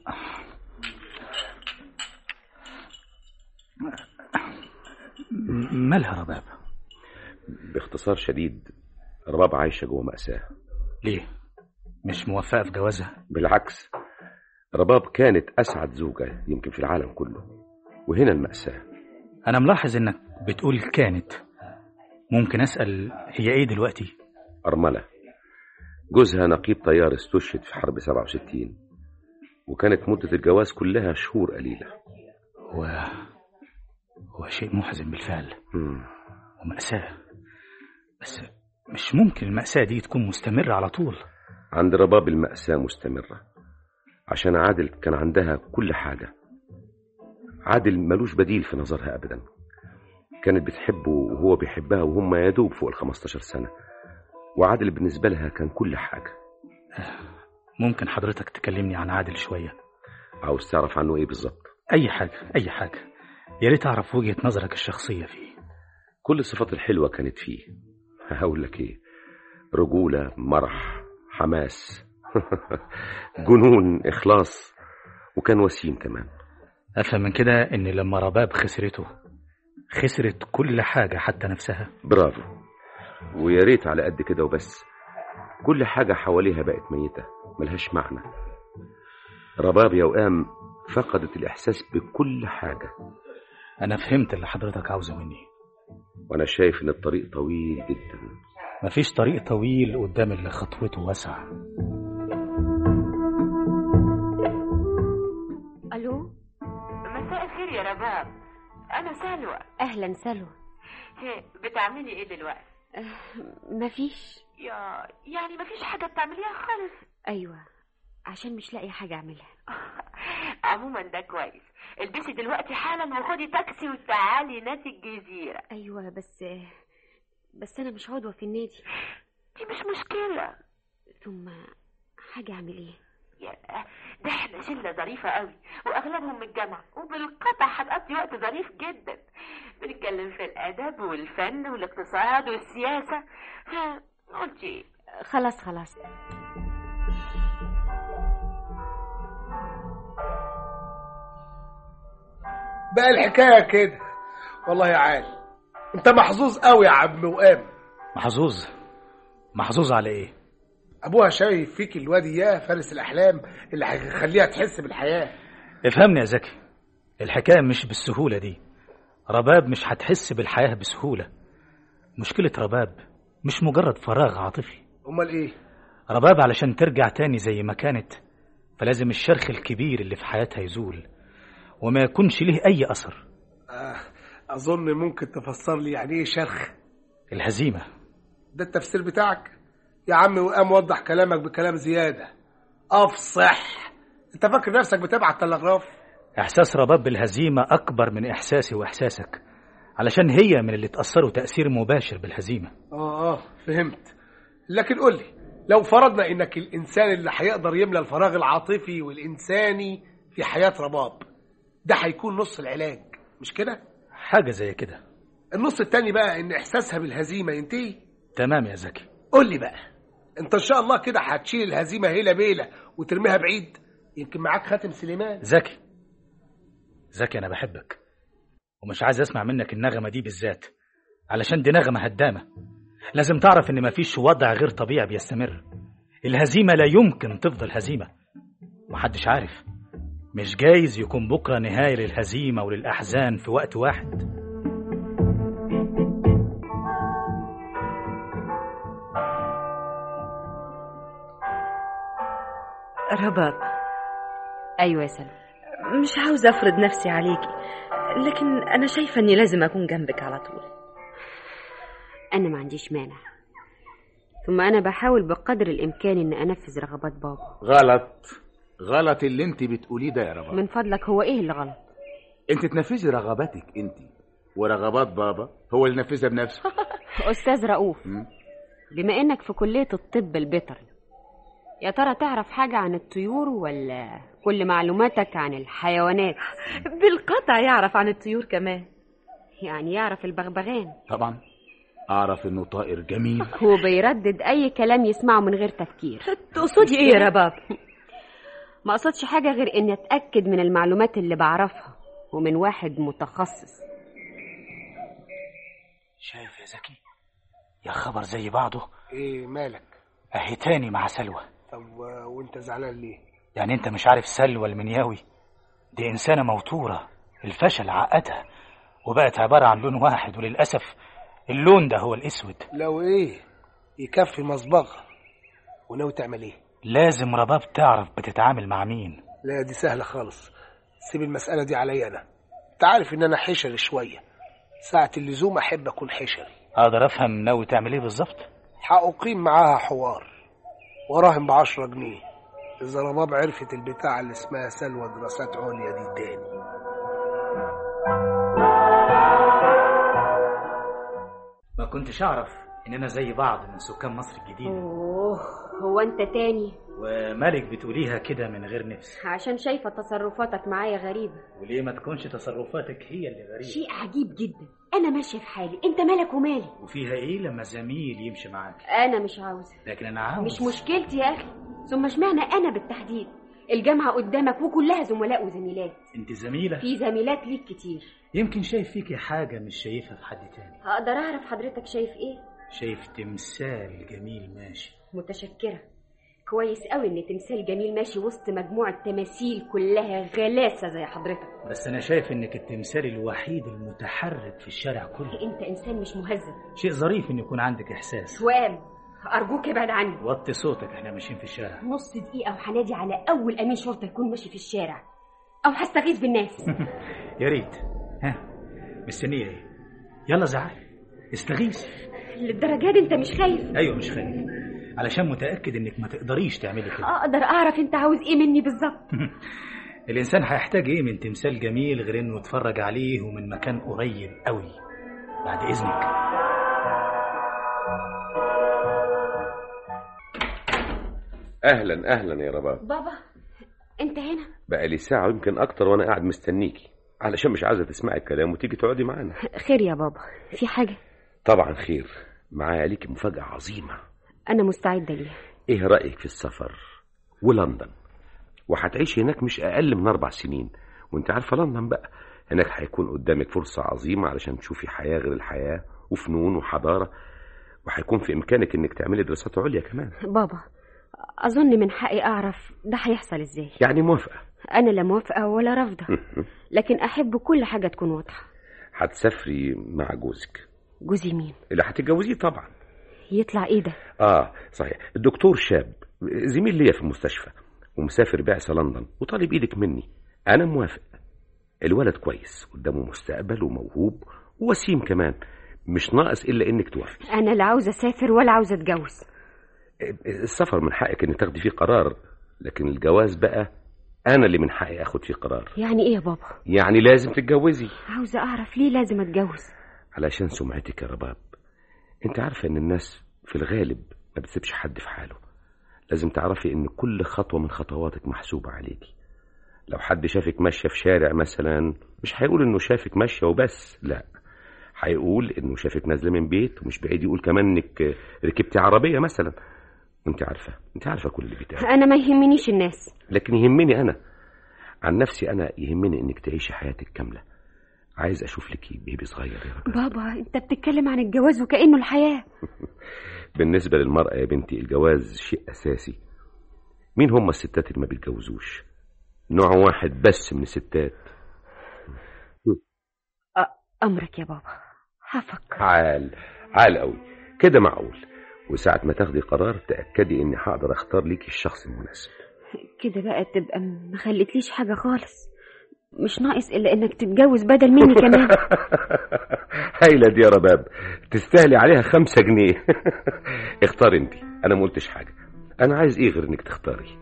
مالها رباب باختصار شديد رباب عايشة جوه مأساة ليه مش موفقة في جوازها بالعكس رباب كانت أسعد زوجة يمكن في العالم كله وهنا المأساة أنا ملاحظ إنك بتقول كانت ممكن أسأل هي إيه دلوقتي أرملة جوزها نقيب طيار استشهد في حرب 67 وكانت مدة الجواز كلها شهور قليلة و... هو شيء محزن بالفعل مم. ومأساة بس مش ممكن المأساة دي تكون مستمرة على طول عند رباب المأساة مستمرة عشان عادل كان عندها كل حاجة عادل ملوش بديل في نظرها أبدا كانت بتحبه وهو بيحبها وهم يدوب فوق الخمستاشر سنة وعادل بالنسبة لها كان كل حاجة ممكن حضرتك تكلمني عن عادل شوية عاوز تعرف عنه ايه بالظبط أي حاجة أي حاجة يا ريت أعرف وجهة نظرك الشخصية فيه كل الصفات الحلوة كانت فيه هقول لك ايه رجولة مرح حماس جنون إخلاص وكان وسيم كمان أفهم من كده إن لما رباب خسرته خسرت كل حاجة حتى نفسها برافو ويا ريت على قد كده وبس كل حاجة حواليها بقت ميتة ملهاش معنى رباب يا وقام فقدت الإحساس بكل حاجة أنا فهمت اللي حضرتك عاوزه مني وأنا شايف إن الطريق طويل جدا مفيش طريق طويل قدام اللي خطوته واسعة الو مساء الخير يا رباب انا سلوى اهلا سلوى بتعملي ايه دلوقتي مفيش يا يعني مفيش حاجة بتعمليها خالص ايوه عشان مش لاقي حاجه اعملها عموما ده كويس البسي دلوقتي حالا وخدي تاكسي وتعالي نادي الجزيرة ايوه بس بس انا مش عضوه في النادي دي مش مشكلة ثم حاجه اعمل ايه يا ده احنا شلة ظريفة قوي واغلبهم من الجامعة وبالقطع هتقضي وقت ظريف جدا بنتكلم في الادب والفن والاقتصاد والسياسة ها قلت ايه خلاص خلاص بقى الحكايه كده والله يا عالي انت محظوظ قوي يا عم وقام محظوظ محظوظ على ايه ابوها شايف فيك الواد اياه فارس الاحلام اللي هيخليها تحس بالحياه افهمني يا زكي الحكايه مش بالسهوله دي رباب مش هتحس بالحياه بسهوله مشكله رباب مش مجرد فراغ عاطفي امال ايه رباب علشان ترجع تاني زي ما كانت فلازم الشرخ الكبير اللي في حياتها يزول وما يكونش ليه اي اثر آه اظن ممكن تفسر لي يعني ايه شرخ الهزيمه ده التفسير بتاعك يا عم وقام وضح كلامك بكلام زياده افصح انت فاكر نفسك بتبعت تلغراف احساس رباب بالهزيمه اكبر من احساسي واحساسك علشان هي من اللي اتاثروا تاثير مباشر بالهزيمه اه اه فهمت لكن قول لي لو فرضنا انك الانسان اللي هيقدر يملى الفراغ العاطفي والانساني في حياه رباب ده هيكون نص العلاج مش كده حاجه زي كده النص التاني بقى ان احساسها بالهزيمه ينتهي تمام يا زكي قول لي بقى انت ان شاء الله كده هتشيل الهزيمه هيله بيله وترميها بعيد يمكن معاك خاتم سليمان زكي زكي انا بحبك ومش عايز اسمع منك النغمه دي بالذات علشان دي نغمه هدامه لازم تعرف ان مفيش وضع غير طبيعي بيستمر الهزيمه لا يمكن تفضل هزيمه محدش عارف مش جايز يكون بكره نهايه للهزيمه وللاحزان في وقت واحد رباب ايوه يا سلمى مش عاوزة أفرض نفسي عليكي لكن أنا شايفة إني لازم أكون جنبك على طول انا ما عنديش مانع ثم انا بحاول بقدر الامكان ان انفذ رغبات بابا غلط غلط اللي انت بتقوليه ده يا رباب من فضلك هو ايه اللي غلط انت تنفذي رغباتك انت ورغبات بابا هو اللي نفذها بنفسه استاذ رؤوف مم. بما انك في كليه الطب البيطري يا ترى تعرف حاجه عن الطيور ولا كل معلوماتك عن الحيوانات بالقطع يعرف عن الطيور كمان يعني يعرف البغبغان طبعا اعرف انه طائر جميل وبيردد اي كلام يسمعه من غير تفكير تقصدي إيه يا رباب ما اقصدش حاجه غير اني اتاكد من المعلومات اللي بعرفها ومن واحد متخصص شايف يا زكي يا خبر زي بعضه ايه مالك اهي تاني مع سلوى طب و- وانت زعلان ليه يعني انت مش عارف سلوى المنياوي دي انسانه موتوره الفشل عقدها وبقت عباره عن لون واحد وللاسف اللون ده هو الاسود لو ايه يكفي مصبغه وناوي تعمل ايه لازم رباب تعرف بتتعامل مع مين لا دي سهله خالص سيب المساله دي عليا انا انت عارف ان انا حشري شويه ساعه اللزوم احب اكون حشري اقدر افهم ناوي تعمل ايه بالظبط هأقيم معاها حوار وراهن بعشرة جنيه إذا رباب عرفت البتاع اللي اسمها سلوى دراسات عليا دي تاني ما كنتش اعرف اننا زي بعض من سكان مصر الجديده اوه هو انت تاني ومالك بتقوليها كده من غير نفس عشان شايفه تصرفاتك معايا غريبه وليه ما تكونش تصرفاتك هي اللي غريبه شيء عجيب جدا انا ماشيه في حالي انت مالك ومالي وفيها ايه لما زميل يمشي معاك انا مش عاوزه لكن انا عاوز مش مشكلتي يا اخي ثم اشمعنى انا بالتحديد الجامعه قدامك وكلها زملاء وزميلات انت زميله في زميلات ليك كتير يمكن شايف فيكي حاجه مش شايفها في حد تاني هقدر اعرف حضرتك شايف ايه شايف تمثال جميل ماشي متشكره كويس قوي ان تمثال جميل ماشي وسط مجموعه تماثيل كلها غلاسه زي حضرتك بس انا شايف انك التمثال الوحيد المتحرك في الشارع كله انت انسان مش مهذب شيء ظريف ان يكون عندك احساس وام ارجوك ابعد عني وطي صوتك احنا ماشيين في الشارع نص دقيقه وهنادي على اول امين شرطه يكون ماشي في الشارع او هستغيث بالناس يا ريت ها مستنيه ايه يلا زعل استغيث للدرجة دي انت مش خايف ايوه مش خايف علشان متاكد انك ما تقدريش تعملي كده اقدر اعرف انت عاوز ايه مني بالظبط الانسان هيحتاج ايه من تمثال جميل غير انه يتفرج عليه ومن مكان قريب قوي بعد اذنك اهلا اهلا يا رباب بابا انت هنا بقى لي ساعه يمكن اكتر وانا قاعد مستنيكي علشان مش عايزه تسمعي الكلام وتيجي تقعدي معانا خير يا بابا في حاجة طبعا خير معايا ليكي مفاجاه عظيمه انا مستعدة ليها ايه رايك في السفر ولندن وهتعيشي هناك مش اقل من اربع سنين وانت عارفه لندن بقى هناك هيكون قدامك فرصه عظيمه علشان تشوفي حياه غير الحياه وفنون وحضاره وهيكون في امكانك انك تعملي دراسات عليا كمان بابا اظن من حقي اعرف ده هيحصل ازاي يعني موافقه انا لا موافقة ولا رافضة لكن احب كل حاجة تكون واضحة هتسافري مع جوزك جوزي مين اللي هتتجوزيه طبعا يطلع ايه ده اه صحيح الدكتور شاب زميل ليا في المستشفى ومسافر بعثة لندن وطالب ايدك مني انا موافق الولد كويس قدامه مستقبل وموهوب ووسيم كمان مش ناقص الا انك توافقي انا لا عاوزة اسافر ولا عاوزة اتجوز السفر من حقك انك تاخدي فيه قرار لكن الجواز بقى انا اللي من حقي اخد فيه قرار يعني ايه يا بابا يعني لازم تتجوزي عاوزة اعرف ليه لازم اتجوز علشان سمعتك يا رباب انت عارفة ان الناس في الغالب ما بتسيبش حد في حاله لازم تعرفي ان كل خطوة من خطواتك محسوبة عليكي لو حد شافك ماشية في شارع مثلا مش هيقول انه شافك ماشية وبس لا هيقول انه شافك نازلة من بيت ومش بعيد يقول كمان انك ركبتي عربية مثلا وانت عارفة انت عارفة كل اللي بيتقال انا ما يهمنيش الناس لكن يهمني انا عن نفسي انا يهمني انك تعيشي حياتك كاملة عايز اشوف لك بيبي صغير يا رب بابا انت بتتكلم عن الجواز وكأنه الحياة بالنسبة للمرأة يا بنتي الجواز شيء أساسي مين هم الستات اللي ما بيتجوزوش نوع واحد بس من الستات امرك يا بابا هفكر عال عال قوي كده معقول وساعة ما تاخدي قرار تأكدي إني هقدر أختار ليكي الشخص المناسب كده بقى تبقى ما خليتليش حاجة خالص مش ناقص الا انك تتجوز بدل مني كمان هايلة دي يا رباب تستاهلي عليها خمسة جنيه اختاري انت انا ما قلتش حاجة انا عايز ايه غير انك تختاري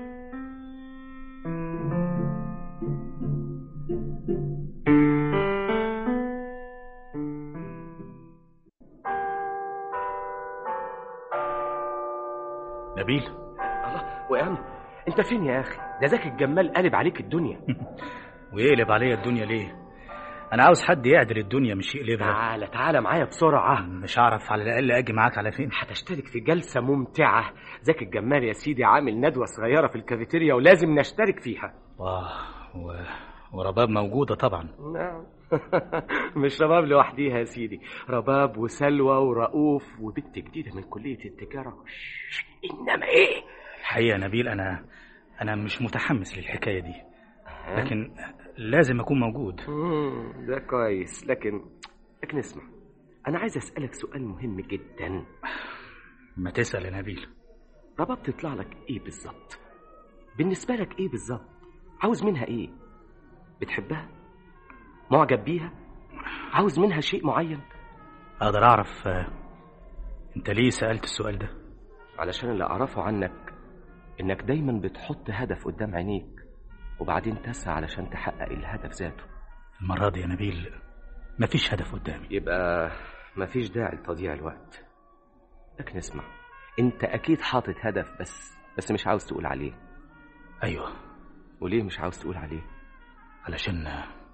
نبيل الله وام انت فين يا اخي ده زكي الجمال قلب عليك الدنيا ويقلب عليا الدنيا ليه انا عاوز حد يعدل الدنيا مش يقلبها تعالى تعالى معايا بسرعة مش هعرف على الاقل اجي معاك على فين هتشترك في جلسة ممتعة زكي الجمال يا سيدي عامل ندوة صغيرة في الكافيتيريا ولازم نشترك فيها واه و... ورباب موجودة طبعا نعم مش رباب لوحديها يا سيدي رباب وسلوى ورؤوف وبنت جديدة من كلية التجارة شش، إنما إيه الحقيقة نبيل أنا أنا مش متحمس للحكاية دي لكن لازم أكون موجود مم، ده كويس لكن لكن اسمع أنا عايز أسألك سؤال مهم جدا ما تسأل يا نبيل رباب تطلع لك إيه بالظبط بالنسبة لك إيه بالظبط عاوز منها إيه بتحبها معجب بيها عاوز منها شيء معين أقدر أعرف آه، أنت ليه سألت السؤال ده علشان اللي أعرفه عنك إنك دايما بتحط هدف قدام عينيك وبعدين تسعى علشان تحقق الهدف ذاته المرة دي يا نبيل مفيش هدف قدامي يبقى مفيش داعي لتضييع الوقت لكن اسمع انت اكيد حاطط هدف بس بس مش عاوز تقول عليه أيوه وليه مش عاوز تقول عليه علشان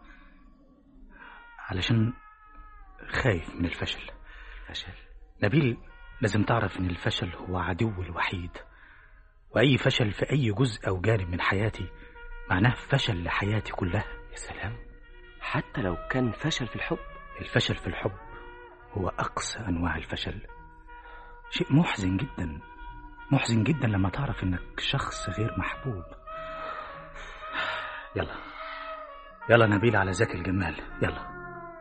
علشان خايف من الفشل فشل نبيل لازم تعرف ان الفشل هو عدو الوحيد واي فشل في اي جزء او جانب من حياتي معناه فشل لحياتي كلها يا سلام حتى لو كان فشل في الحب الفشل في الحب هو اقصى انواع الفشل شيء محزن جدا محزن جدا لما تعرف انك شخص غير محبوب يلا يلا نبيل على ذاك الجمال يلا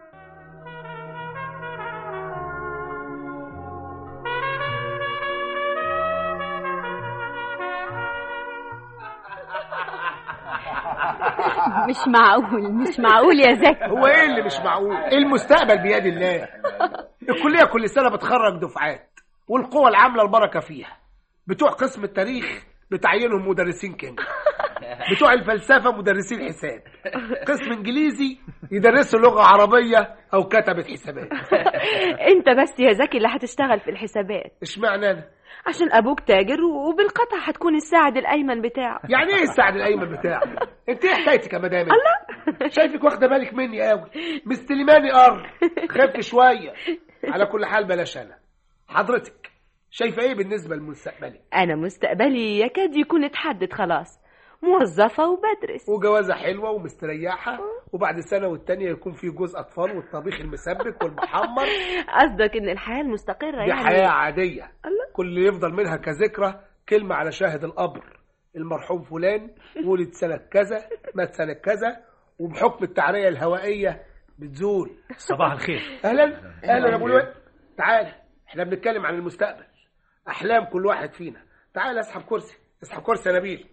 مش معقول مش معقول يا زكي هو ايه اللي مش معقول المستقبل بيد الله الكليه كل سنه بتخرج دفعات والقوى العامله البركه فيها بتوع قسم التاريخ بتعينهم مدرسين كيمياء بتوع الفلسفه مدرسين حساب قسم انجليزي يدرسوا لغه عربيه او كتبه حسابات انت بس يا زكي اللي هتشتغل في الحسابات اشمعنى انا عشان ابوك تاجر وبالقطع هتكون الساعد الايمن بتاعه يعني ايه السعد الايمن بتاعك انت ايه حكايتك يا مدام الله شايفك واخده بالك مني قوي مستلماني قر خف شويه على كل حال بلاش انا حضرتك شايفه ايه بالنسبه لمستقبلي انا مستقبلي يكاد يكون اتحدد خلاص موظفة وبدرس وجوازه حلوه ومستريحه وبعد سنه والتانيه يكون في جوز اطفال والطبيخ المسبك والمحمر قصدك ان الحياة المستقرة دي يعني حياه عاديه الله. كل اللي يفضل منها كذكرى كلمه على شاهد القبر المرحوم فلان ولد سنه كذا مات سنه كذا وبحكم التعريه الهوائيه بتزول صباح الخير اهلا اهلا يا ابو الواد تعال احنا بنتكلم عن المستقبل احلام كل واحد فينا تعال اسحب كرسي اسحب كرسي يا نبيل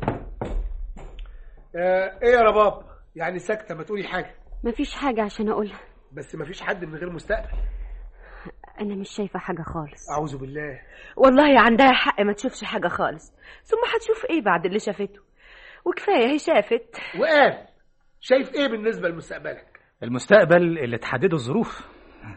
آه ايه يا رباب يعني ساكته ما تقولي حاجه مفيش حاجة عشان أقولها بس ما فيش حد من غير مستقبل أنا مش شايفة حاجة خالص اعوذ بالله والله عندها حق ما تشوفش حاجة خالص ثم هتشوف ايه بعد اللي شافته وكفاية هي شافت وقال شايف ايه بالنسبه لمستقبلك المستقبل اللي تحدده الظروف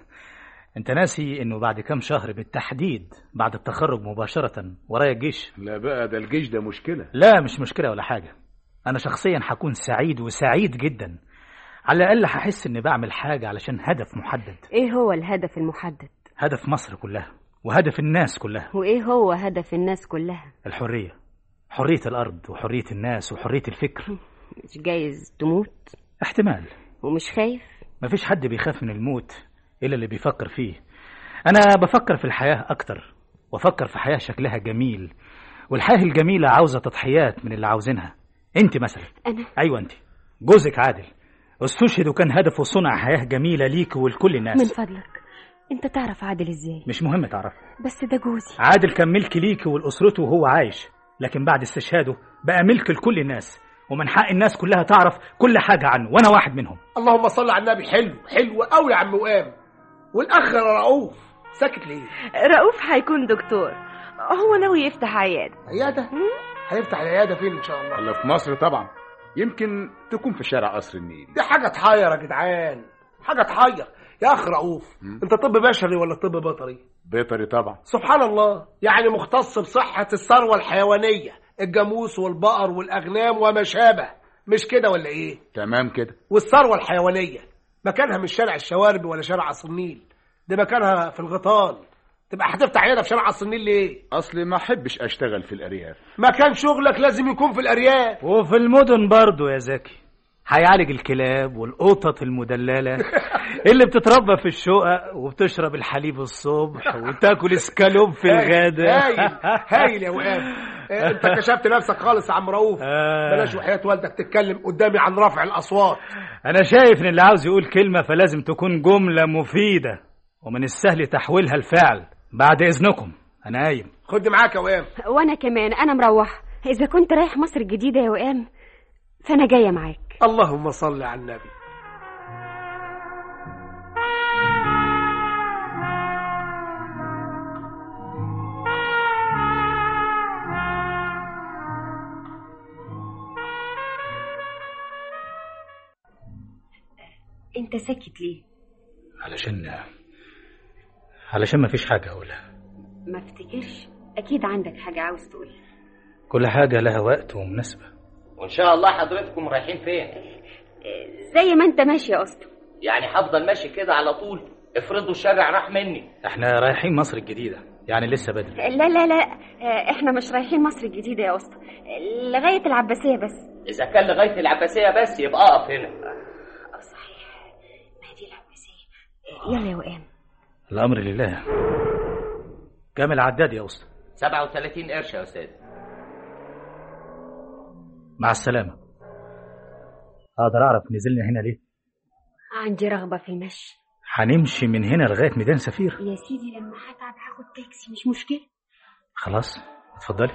انت ناسي انه بعد كام شهر بالتحديد بعد التخرج مباشرة ورايا الجيش لا بقى ده الجيش ده مشكلة لا مش مشكلة ولا حاجة انا شخصيا هكون سعيد وسعيد جدا على الاقل هحس اني بعمل حاجة علشان هدف محدد إيه هو الهدف المحدد هدف مصر كلها وهدف الناس كلها وإيه هو هدف الناس كلها الحرية حرية الأرض وحرية الناس وحرية الفكر مش جايز تموت احتمال ومش خايف مفيش حد بيخاف من الموت إلا اللي بيفكر فيه أنا بفكر في الحياة أكتر وأفكر في حياة شكلها جميل والحياة الجميلة عاوزة تضحيات من اللي عاوزينها أنت مثلا أنا أيوة أنت جوزك عادل استشهد وكان هدفه صنع حياة جميلة ليك ولكل من الناس فضلك أنت تعرف عادل إزاي مش مهم تعرف بس ده جوزي عادل كان ملك ليك ولأسرته وهو عايش لكن بعد استشهاده بقى ملك لكل الناس ومن حق الناس كلها تعرف كل حاجة عنه وأنا واحد منهم اللهم صل على النبي حلو حلو قوي يا عم وقام والاخ رؤوف ساكت ليه رؤوف هيكون دكتور هو ناوي يفتح عيادة عياده هيفتح العياده فين ان شاء الله ولا في مصر طبعا يمكن تكون في شارع قصر النيل دي حاجه تحير يا جدعان حاجه تحير يا اخ رؤوف انت طب بشري ولا طب بيطري بيطري طبعا سبحان الله يعني مختص بصحه الثروه الحيوانيه الجاموس والبقر والاغنام وما شابه مش كده ولا ايه تمام كده والثروه الحيوانيه مكانها مش شارع الشوارب ولا شارع قصر النيل ده مكانها في الغيطان تبقى هتفتح عياده في شارع قصر النيل ليه اصلي ما احبش اشتغل في الارياف مكان شغلك لازم يكون في الارياف وفي المدن برضو يا زكي هيعالج الكلاب والقطط المدللة اللي بتتربى في الشقق وبتشرب الحليب الصبح وتاكل اسكالوب في الغداء هايل هايل يا وقام إيه، انت كشفت نفسك خالص يا عم رؤوف آه. بلاش وحياة والدك تتكلم قدامي عن رفع الاصوات أنا شايف إن اللي عاوز يقول كلمة فلازم تكون جملة مفيدة ومن السهل تحويلها لفعل بعد إذنكم أنا قايم خد معاك يا وقام وأنا كمان أنا مروحة إذا كنت رايح مصر الجديدة يا وقام فأنا جاية معاك اللهم صل على النبي أنت ساكت ليه؟ علشان علشان ما فيش حاجة أقولها ما افتكرش أكيد عندك حاجة عاوز تقولها كل حاجة لها وقت ومناسبة وان شاء الله حضرتكم رايحين فين زي ما أنت ماشي يا أسطى يعني هفضل ماشي كده على طول افرضوا الشارع راح مني احنا رايحين مصر الجديدة يعني لسه بدري لا لا لا آه، احنا مش رايحين مصر الجديدة يا أسطى لغاية العباسية بس اذا كان لغايه العباسيه بس يبقى اقف هنا اه صحيح ما هي دي العباسية يلا يا وقام الأمر لله كام العداد يا أسطى 37 قرش يا استاذ مع السلامة أقدر أعرف نزلنا هنا ليه عندي رغبة في المشي هنمشي من هنا لغاية ميدان سفير يا سيدي لما هتعب هاخد تاكسي مش مشكلة خلاص اتفضلي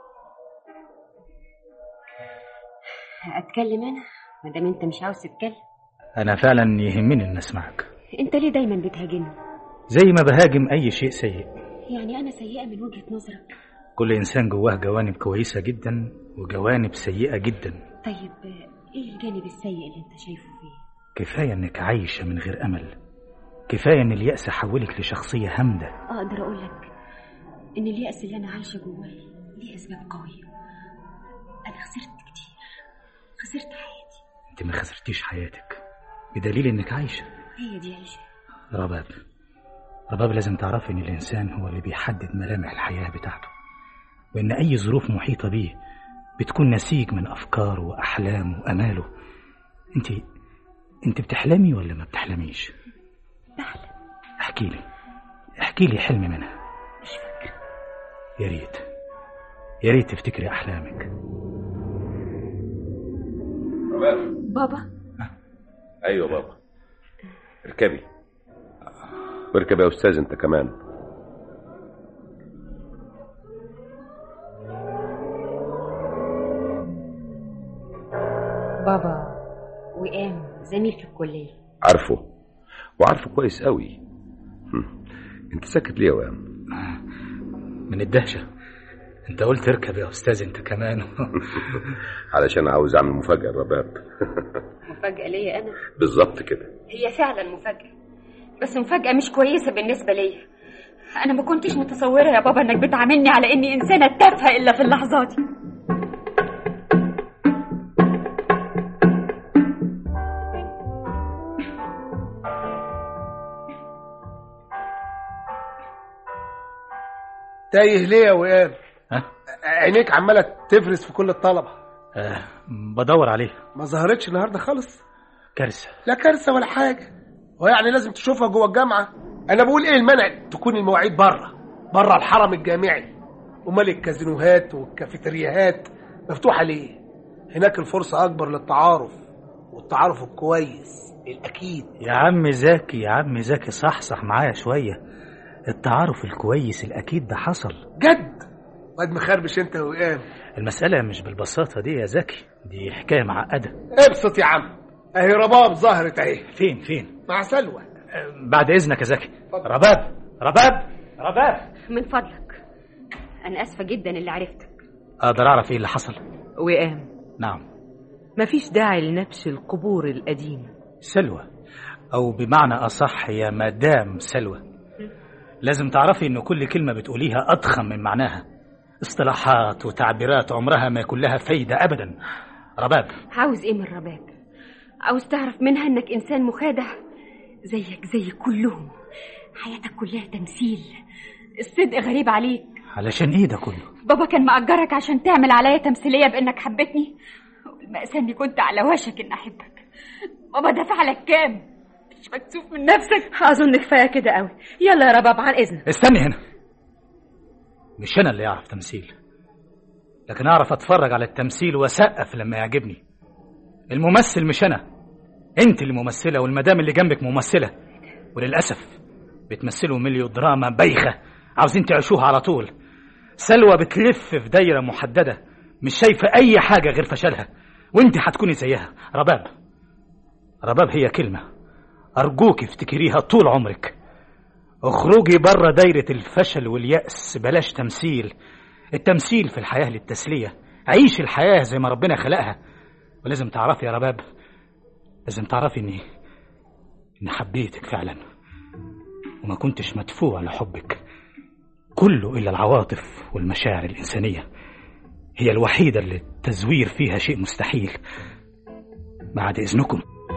أتكلم أنا ما دام أنت مش عاوز تتكلم أنا فعلا يهمني إن أسمعك أنت ليه دايما بتهاجمني زي ما بهاجم أي شيء سيء يعني أنا سيئة من وجهة نظرك كل إنسان جواه جوانب كويسة جدا وجوانب سيئة جدا طيب إيه الجانب السيء اللي أنت شايفه فيه كفاية إنك عايشة من غير أمل كفاية إن اليأس حولك لشخصية هامدة أقدر أقول لك إن اليأس اللي أنا عايشة جواه ليه أسباب قوية أنا خسرت كتير خسرت حياتي أنت ما خسرتيش حياتك بدليل إنك عايشة هي دي عيشة رباب رباب لازم تعرفي إن الإنسان هو اللي بيحدد ملامح الحياة بتاعته وإن أي ظروف محيطة بيه بتكون نسيج من أفكاره وأحلامه وأماله أنت أنت بتحلمي ولا ما بتحلميش؟ بحلم احكي لي احكي لي حلم منها مش فاكرة يا ريت يا ريت تفتكري أحلامك بابا ايوه بابا اركبي واركب يا استاذ انت كمان بابا وقام زميل في الكلية عارفه وعارفه كويس قوي هم. انت ساكت ليه يا وام من الدهشة أنت قلت اركب يا أستاذ أنت كمان علشان عاوز اعمل مفاجاه لرباب مفاجأة ليا أنا بالظبط كده هي فعلا مفاجأة بس مفاجأة مش كويسة بالنسبة ليا أنا ما كنتش متصورة يا بابا إنك بتعاملني على إني إنسانة تافهة إلا في اللحظات دي تايه ليه يا وئام ها؟ عينيك عماله تفرس في كل الطلبه آه بدور عليه ما ظهرتش النهارده خالص كارثة لا كارثه ولا حاجه هو يعني لازم تشوفها جوه الجامعه انا بقول ايه المنع تكون المواعيد بره بره الحرم الجامعي امال الكازينوهات والكافيترياهات مفتوحه ليه هناك الفرصه اكبر للتعارف والتعارف الكويس الاكيد يا عم زكي يا عم زكي صح صح معايا شوية التعارف الكويس الأكيد ده حصل جد واد مخربش انت وقام المسألة مش بالبساطة دي يا زكي دي حكاية معقدة ابسط يا عم اهي رباب ظهرت اهي فين فين مع سلوى بعد إذنك يا زكي رباب رباب رباب من فضلك أنا آسفة جدا اللي عرفتك أقدر أعرف إيه اللي حصل وقام نعم مفيش داعي لنبش القبور القديمة سلوى أو بمعنى أصح يا مدام سلوى لازم تعرفي إن كل كلمة بتقوليها أضخم من معناها اصطلاحات وتعبيرات عمرها ما يكون لها فايدة أبدا رباب عاوز إيه من رباب عاوز تعرف منها إنك إنسان مخادع زيك زي كلهم حياتك كلها تمثيل الصدق غريب عليك علشان إيه ده كله بابا كان مأجرك عشان تعمل عليا تمثيلية بإنك حبتني والمأساة إني كنت على وشك إن أحبك بابا دفع لك كام مش مكسوف من نفسك أظن كفاية كده قوي يلا يا رباب عن إذنك استني هنا مش أنا اللي أعرف تمثيل لكن أعرف أتفرج على التمثيل وأسقف لما يعجبني الممثل مش أنا أنت اللي ممثلة والمدام اللي جنبك ممثلة وللأسف بتمثلوا مليو دراما بايخة عاوزين تعيشوها على طول سلوى بتلف في دايرة محددة مش شايفة أي حاجة غير فشلها وأنت هتكوني زيها رباب رباب هي كلمة أرجوك افتكريها طول عمرك اخرجي بره دايرة الفشل واليأس بلاش تمثيل التمثيل في الحياة للتسلية عيش الحياة زي ما ربنا خلقها ولازم تعرفي يا رباب لازم تعرفي اني اني حبيتك فعلا وما كنتش مدفوع لحبك كله الا العواطف والمشاعر الانسانيه هي الوحيده اللي التزوير فيها شيء مستحيل بعد اذنكم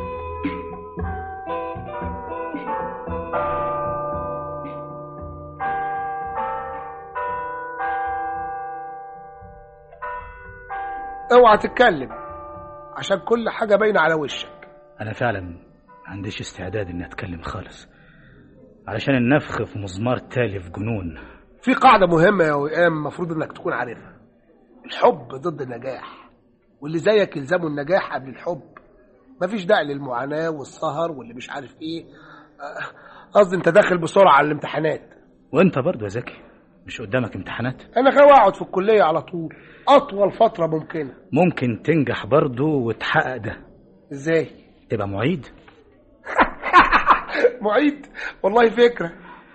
اوعى تتكلم عشان كل حاجه باينه على وشك انا فعلا ما عنديش استعداد اني اتكلم خالص علشان النفخ في مزمار تالف جنون في قاعده مهمه يا وئام المفروض انك تكون عارفها الحب ضد النجاح واللي زيك يلزموا النجاح قبل الحب مفيش داعي للمعاناه والسهر واللي مش عارف ايه آه، قصدي انت داخل بسرعه على الامتحانات وانت برضو يا زكي مش قدامك امتحانات انا غاوي اقعد في الكليه على طول اطول فتره ممكنه ممكن تنجح برضو وتحقق ده ازاي تبقى معيد معيد والله فكره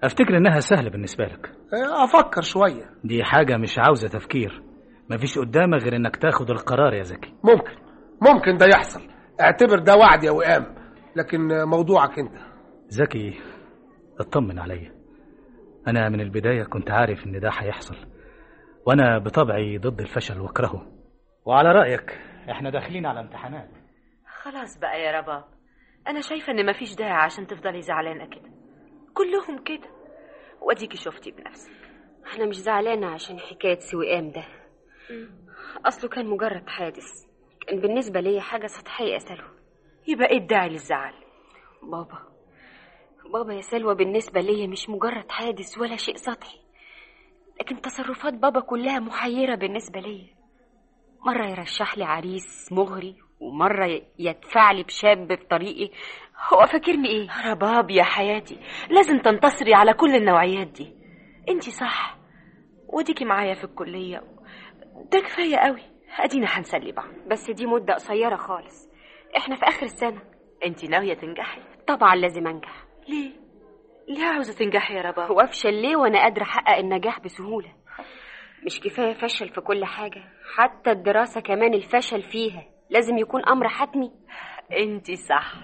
افتكر انها سهله بالنسبه لك آه، افكر شويه دي حاجه مش عاوزه تفكير مفيش قدامك غير انك تاخد القرار يا زكي ممكن ممكن ده يحصل اعتبر ده وعد يا وئام لكن آه، موضوعك انت زكي اطمن عليا انا من البدايه كنت عارف ان ده هيحصل وانا بطبعي ضد الفشل واكرهه وعلى رايك احنا داخلين على امتحانات خلاص بقى يا رباب انا شايفه ان مفيش داعي عشان تفضلي زعلانه كده كلهم كده واديكي شفتي بنفسك انا مش زعلانه عشان حكايه سويقام ده اصله كان مجرد حادث كان بالنسبه لي حاجه سطحيه يا سلوى يبقى ايه الداعي للزعل بابا بابا يا سلوى بالنسبه لي مش مجرد حادث ولا شيء سطحي لكن تصرفات بابا كلها محيره بالنسبه لي مره يرشح لي عريس مغري ومره ي- يدفع لي بشاب في طريقي هو فاكرني ايه رباب يا حياتي لازم تنتصري على كل النوعيات دي انتي صح وديكي معايا في الكليه ده كفايه قوي ادينا هنسلي بعض بس دي مده قصيره خالص احنا في اخر السنه انتي ناويه تنجحي طبعا لازم انجح ليه ليه عاوزه تنجحي يا رباب وافشل ليه وانا قادره احقق النجاح بسهوله مش كفايه فشل في كل حاجه حتى الدراسه كمان الفشل فيها لازم يكون امر حتمي انتي صح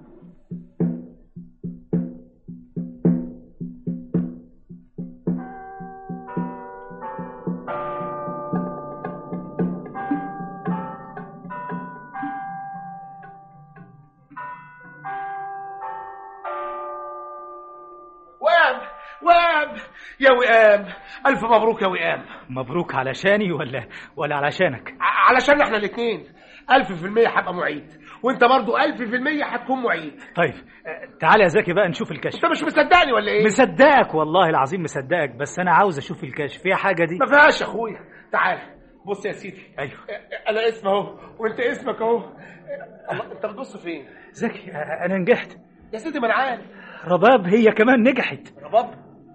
وئام وئام يا وئام الف مبروك يا وئام مبروك علشاني ولا ولا علشانك ع- علشان احنا الاثنين ألف في المية هبقى معيد وانت برضو ألف في المية هتكون معيد طيب آه، تعال يا زكي بقى نشوف الكشف انت مش مصدقني ولا ايه مصدقك والله العظيم مصدقك بس انا عاوز اشوف الكشف فيها حاجه دي ما فيهاش يا اخويا تعال بص يا سيدي ايوه انا اسمي اهو وانت اسمك اهو الله انت بتبص فين زكي آه، انا نجحت يا سيدي ما انا عارف رباب هي كمان نجحت رباب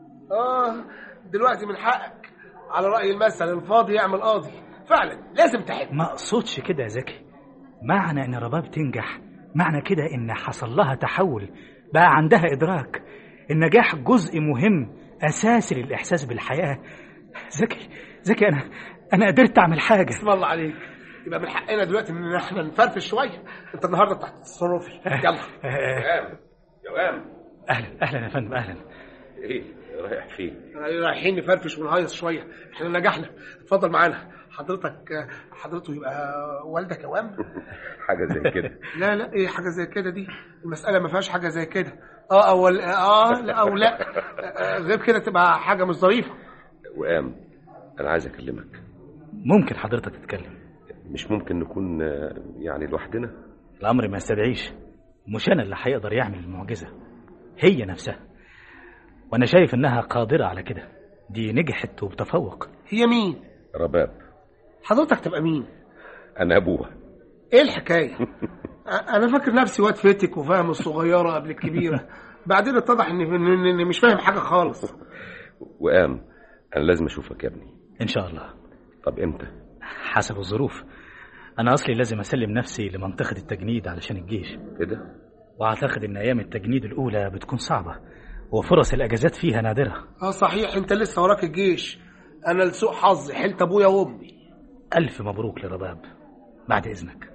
اه دلوقتي من حقك على رأي المثل الفاضي يعمل قاضي فعلا لازم تحب ما اقصدش كده يا زكي معنى ان رباب تنجح معنى كده ان حصل لها تحول بقى عندها ادراك النجاح جزء مهم اساسي للاحساس بالحياه زكي زكي انا انا قدرت اعمل حاجه اسم الله عليك يبقى من حقنا دلوقتي ان احنا نفرفش شويه انت النهارده تحت تصرفي يلا وئام يا وئام اهلا اهلا يا فندم اهلا ايه رايح فين رايحين نفرفش ونهيص شويه احنا نجحنا اتفضل معانا حضرتك حضرته يبقى والدك يا وام حاجه زي كده لا لا ايه حاجه زي كده دي المساله ما فيهاش حاجه زي كده اه او اه لا او لا آه، غير كده تبقى حاجه مش ظريفه وئام انا عايز اكلمك ممكن حضرتك تتكلم مش ممكن نكون آه، يعني لوحدنا الامر ما يستدعيش مش انا اللي هيقدر يعمل المعجزه هي نفسها وانا شايف انها قادره على كده دي نجحت وبتفوق هي مين رباب حضرتك تبقى مين انا ابوها ايه الحكايه أ- انا فاكر نفسي واد فتك وفاهم الصغيره قبل الكبيره بعدين اتضح اني إني- إني مش فاهم حاجه خالص وئام انا لازم اشوفك يا ابني ان شاء الله طب امتى حسب الظروف انا اصلي لازم اسلم نفسي لمنطقه التجنيد علشان الجيش كده واعتقد ان ايام التجنيد الاولى بتكون صعبه وفرص الاجازات فيها نادره اه صحيح انت لسه وراك الجيش انا لسوء حظي حلت ابويا وامي الف مبروك لرباب بعد اذنك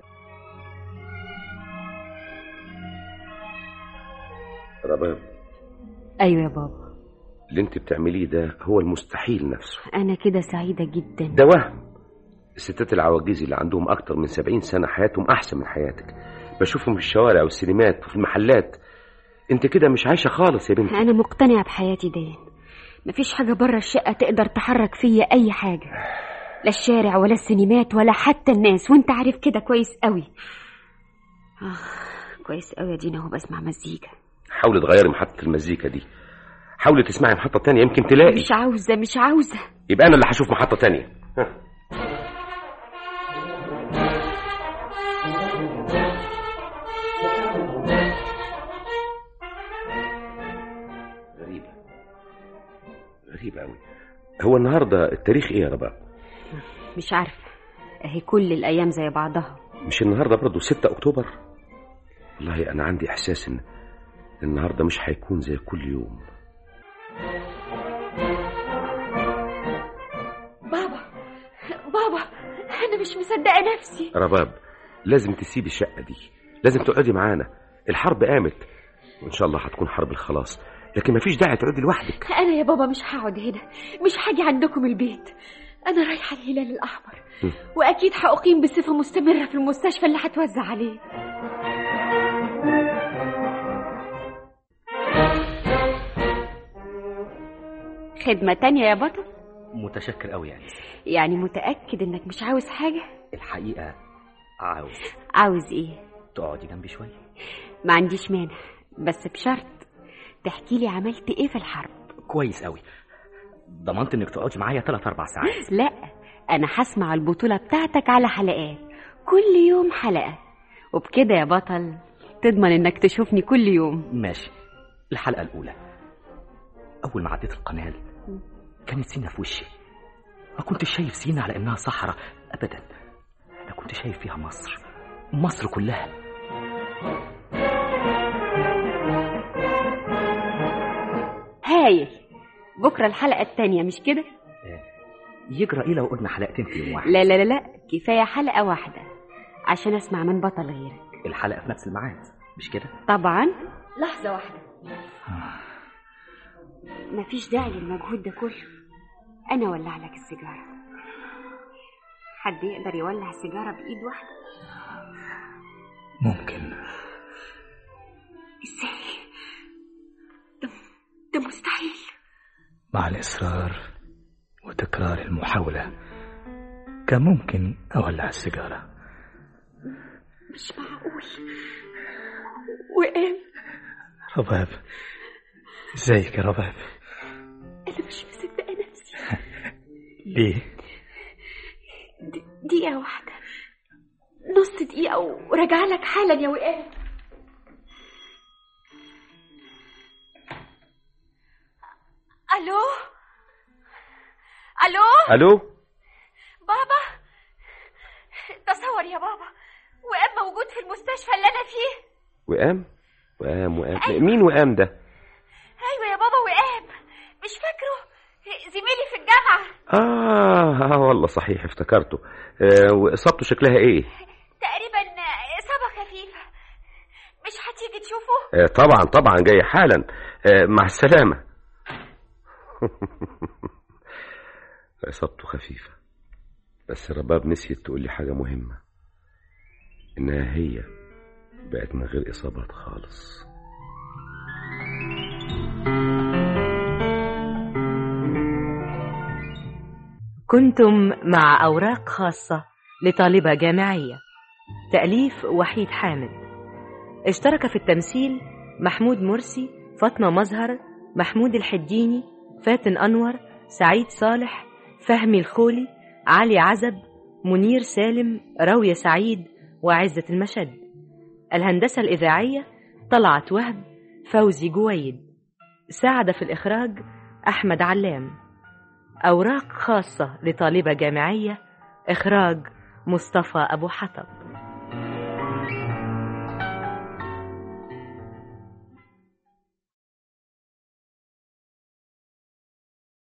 رباب ايوه يا بابا اللي انت بتعمليه ده هو المستحيل نفسه انا كده سعيده جدا ده وهم الستات العواجيز اللي عندهم اكتر من سبعين سنة حياتهم احسن من حياتك بشوفهم في الشوارع والسينمات وفي المحلات انت كده مش عايشة خالص يا بنتي انا مقتنعه بحياتي دي مفيش حاجه بره الشقه تقدر تحرك فيا اي حاجه لا الشارع ولا السينمات ولا حتى الناس وانت عارف كده كويس قوي آه كويس قوي يا دينا هو بسمع مزيكا حاولي تغيري محطة المزيكا دي حاولي تسمعي محطة تانية يمكن تلاقي مش عاوزه مش عاوزه يبقى انا اللي هشوف محطة تانية ها. غريبة غريبة أوي هو النهاردة التاريخ إيه يا رباب؟ مش عارفه اهي كل الايام زي بعضها مش النهاردة برضه 6 أكتوبر؟ والله أنا عندي إحساس إن النهاردة مش هيكون زي كل يوم انا مش مصدقه نفسي رباب لازم تسيب الشقة دي لازم تقعدي معانا الحرب قامت وإن شاء الله هتكون حرب الخلاص لكن مفيش داعي تقعدي لوحدك انا يا بابا مش هقعد هنا مش هاجي عندكم البيت انا رايحه الهلال الاحمر م. واكيد هاقيم بصفه مستمره في المستشفى اللي هتوزع عليه خدمه تانية يا بطل متشكر قوي يعني يعني متاكد انك مش عاوز حاجه الحقيقه عاوز عاوز ايه تقعدي جنبي شويه ما عنديش مانع بس بشرط تحكي لي عملت ايه في الحرب كويس قوي ضمنت انك تقعدي معايا 3 4 ساعات لا انا هسمع البطوله بتاعتك على حلقات كل يوم حلقه وبكده يا بطل تضمن انك تشوفني كل يوم ماشي الحلقه الاولى اول ما عديت القناه كانت سينا في وشي ما كنتش شايف سينا على انها صحراء ابدا انا كنت شايف فيها مصر مصر كلها هايل بكره الحلقه التانية مش كده يجرى ايه لو قلنا حلقتين في يوم واحد لا لا لا لا كفايه حلقه واحده عشان اسمع من بطل غيرك الحلقه في نفس الميعاد مش كده طبعا لحظه واحده مفيش داعي للمجهود ده كله انا ولع لك السيجاره حد يقدر يولع سيجاره بايد واحده ممكن ازاي ده, ده مستحيل مع الإصرار وتكرار المحاولة كان ممكن أولع السيجارة مش معقول وقام رباب ازيك يا رباب انا مش مصدقه نفسي ليه د- دقيقه واحده نص دقيقه وراجع لك حالا يا وقام الو الو ألو بابا تصور يا بابا وقام موجود في المستشفى اللي انا فيه وقام وقام وقام مين وقام ده ايوه يا بابا وقام مش فاكره زميلي في الجامعه آه, آه والله صحيح افتكرته آه وإصابته شكلها إيه تقريبا اصابه خفيفه مش هتيجي تشوفه آه طبعا طبعا جاي حالا آه مع السلامة إصابته خفيفة بس رباب نسيت تقول لي حاجة مهمة إنها هي بقت من غير إصابات خالص كنتم مع أوراق خاصة لطالبة جامعية تأليف وحيد حامد اشترك في التمثيل محمود مرسي فاطمة مظهر محمود الحديني فاتن أنور سعيد صالح فهمي الخولي علي عزب منير سالم راوية سعيد وعزة المشد الهندسة الإذاعية طلعت وهب فوزي جويد ساعد في الإخراج أحمد علام أوراق خاصة لطالبة جامعية إخراج مصطفى أبو حطب